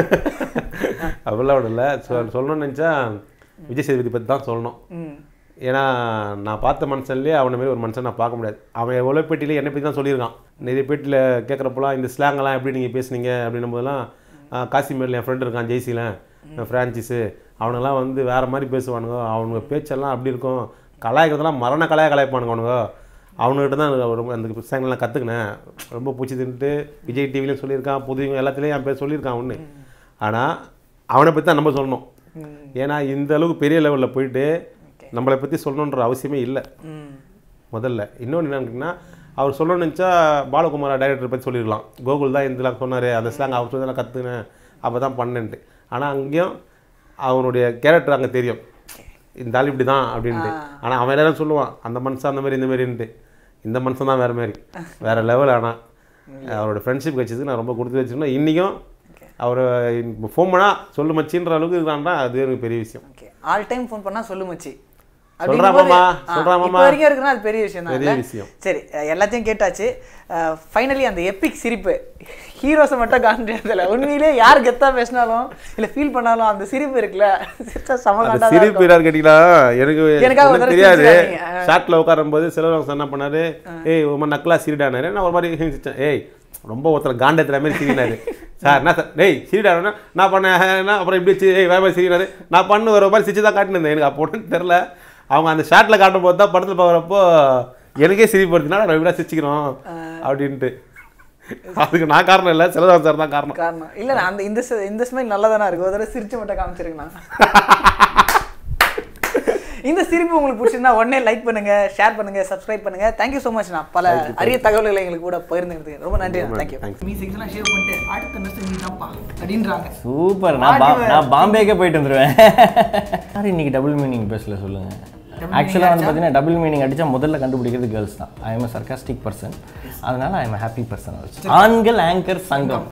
அப்படிலாம் ஒன்றும் இல்லை சொல் சொல்லணும்னு நினச்சா விஜய் சேதுபதி பற்றி தான் சொல்லணும் ம் ஏன்னா நான் பார்த்த மனுஷன்லேயே அவனை மாதிரி ஒரு மனுஷன் நான் பார்க்க முடியாது அவன் எவ்வளோ பேட்டியில் என்னை பற்றி தான் சொல்லியிருக்கான் நிறைய பேட்டியில் கேட்குறப்பெல்லாம் இந்த ஸ்லாங்கெல்லாம் எப்படி நீங்கள் பேசுனீங்க அப்படின்னும் போதெல்லாம் காசிமேரில் என் ஃப்ரெண்ட் இருக்கான் ஜெய்சிலன் ஃப்ரான்சிஸு அவனுங்கெல்லாம் வந்து வேறு மாதிரி பேசுவானுங்க அவனுங்க பேச்செல்லாம் அப்படி இருக்கும் கலாய்க்கிறதெல்லாம் மரண கலாய கலாய்ப்பானுங்க அவனுங்க அவனுக்கிட்ட தான் எனக்கு ரொம்ப அந்த புத்தகங்கள்லாம் கற்றுக்கினேன் ரொம்ப பிடிச்சதுன்ட்டு விஜய் டிவிலையும் சொல்லியிருக்கான் புதுவங்க எல்லாத்துலேயும் என் பேர் சொல்லியிருக்கான் ஒன்று ஆனால் அவனை பற்றி தான் நம்ம சொல்லணும் ஏன்னா இந்த அளவுக்கு பெரிய லெவலில் போயிட்டு நம்மளை பற்றி சொல்லணுன்ற அவசியமே இல்லை ம் முதல்ல இன்னொன்று என்னன்னா அவர் சொல்லணும்னு நினச்சா பாலகுமாரா டைரக்டர் பற்றி சொல்லியிருக்கலாம் கோகுல் தான் இதெல்லாம் சொன்னார் அந்த ஸ்லாங் அவர் சொல்லி கற்றுக்கினேன் அப்போ தான் பண்ணேன்ட்டு ஆனால் அங்கேயும் அவனுடைய கேரக்டர் அங்கே தெரியும் இந்த ஆள் இப்படி தான் அப்படின்ட்டு ஆனால் அவன் எல்லாரும் சொல்லுவான் அந்த மனுஷன் அந்த மாதிரி இந்த மாதிரின்ட்டு இந்த மனுஷன் தான் வேறு மாதிரி வேறு லெவல் ஆனால் அவரோட ஃப்ரெண்ட்ஷிப் கட்சிக்கு நான் ரொம்ப கொடுத்து வச்சுருந்தேன் இன்றைக்கும் அவர் ஃபோன் பண்ணால் சொல்லு மச்சின்ற அளவுக்கு இருக்கான்னா அது எனக்கு பெரிய விஷயம் ஓகே ஆல் டைம் ஃபோன் பண்ணா சொல்லு மச்சி சொல்றா அப்படிங்கும்போது, மாமா, ஆ, சொல்றா இப்ப மாமா. வரைக்கும் இருக்குன்னா அது பெரிய விஷயம் பெரிய தான் விஷயம். சரி அஹ், எல்லாத்தையும் கேட்டாச்சு ஃபைனலி அந்த எப்பிக் சிரிப்பு ஹீரோஸை மட்டும் காண்பிச்சதில்ல உண்மையிலே யார் கெத்தா பேசினாலும் இல்ல ஃபீல் பண்ணாலும் அந்த சிரிப்பு இருக்குல்ல சிரிச்சா செம அந்த காண்டா தான் சிரிப்பு இருக்கும். யார் கேட்டீங்களா எனக்கு எனக்காக ஒரு ஒண்ணும் தடவை தெரியாது சிரிச்சிடாதீங்க. ஷார்ட்ல உட்காரும்போது சிலவங்க என்ன பண்ணாரு ஏய் ஒரு மாதிரி நக்கலா சிரிடானாரு நான் ஒரு மாதிரி சிரிச்சேன் ஏய் ரொம்ப ஒருத்தர் காண்டத்துல மாதிரி சிரினாரு சார் என்ன சார் டேய் சிரிடானா நான் பண்ணேன் என்ன அப்புறம் இப்படி சி- ஏய் வேற மாதிரி சிரினாரு நான் பண்ணு ஒரு மாதிரி சிரிச்சு தான் காட்டினேன் எனக்கு அப்போ ஒன்றும் தெரில அவங்க அந்த ஷார்ட்ல காட்டும் போது தான் படத்தில் பார்க்குறப்போ எனக்கே சிரிப்பு வருதுன்னா நம்ம இப்படி சிரிச்சுக்கிறோம் அப்படின்ட்டு அதுக்கு நான் காரணம் இல்லை சிலதான் சார் தான் காரணம் காரணம் இல்ல நான் அந்த இந்த ஸ்- இந்த ஸ்மைல் நல்லா தானே இருக்கு ஒரு தடவை சிரிச்சு மட்டும் காமிச்சிருக்கேன் இந்த சிரிப்பு உங்களுக்கு பிடிச்சிருந்தா உடனே லைக் பண்ணுங்க ஷேர் பண்ணுங்க சப்ஸ்கிரைப் பண்ணுங்க தேங்க்யூ ஸோ மச் நான் பல அரிய தகவல்களை எங்களுக்கு கூட பகிர்ந்துக்கிறதுக்கு ரொம்ப நன்றி தேங்க்யூ Thanks. மியூசிக்ஸ்லாம் ஷேர் பண்ணிட்டு அடுத்த நிமிஷம் நீ தான்ப்பா அப்படின்றாங்க சூப்பர் நான் பா நான் பாம்பேக்கே போயிட்டு வந்துருவேன் யார் இன்னைக்கு டபுள் மீனிங் பேசல சொல்லுங்க ஆக்சுவலாக வந்து பார்த்தீங்கன்னா டபுள் மீனிங் அடிச்சா முதல்ல கண்டுபிடிக்கிறது கேர்ள்ஸ் தான் ஐ எம் சர்க்காஸ்டிக் பர்சன் அதனால ஐ எம் ஹாப்பி பர்சன் ஆன்கள் ஆங்கர் சங்கம்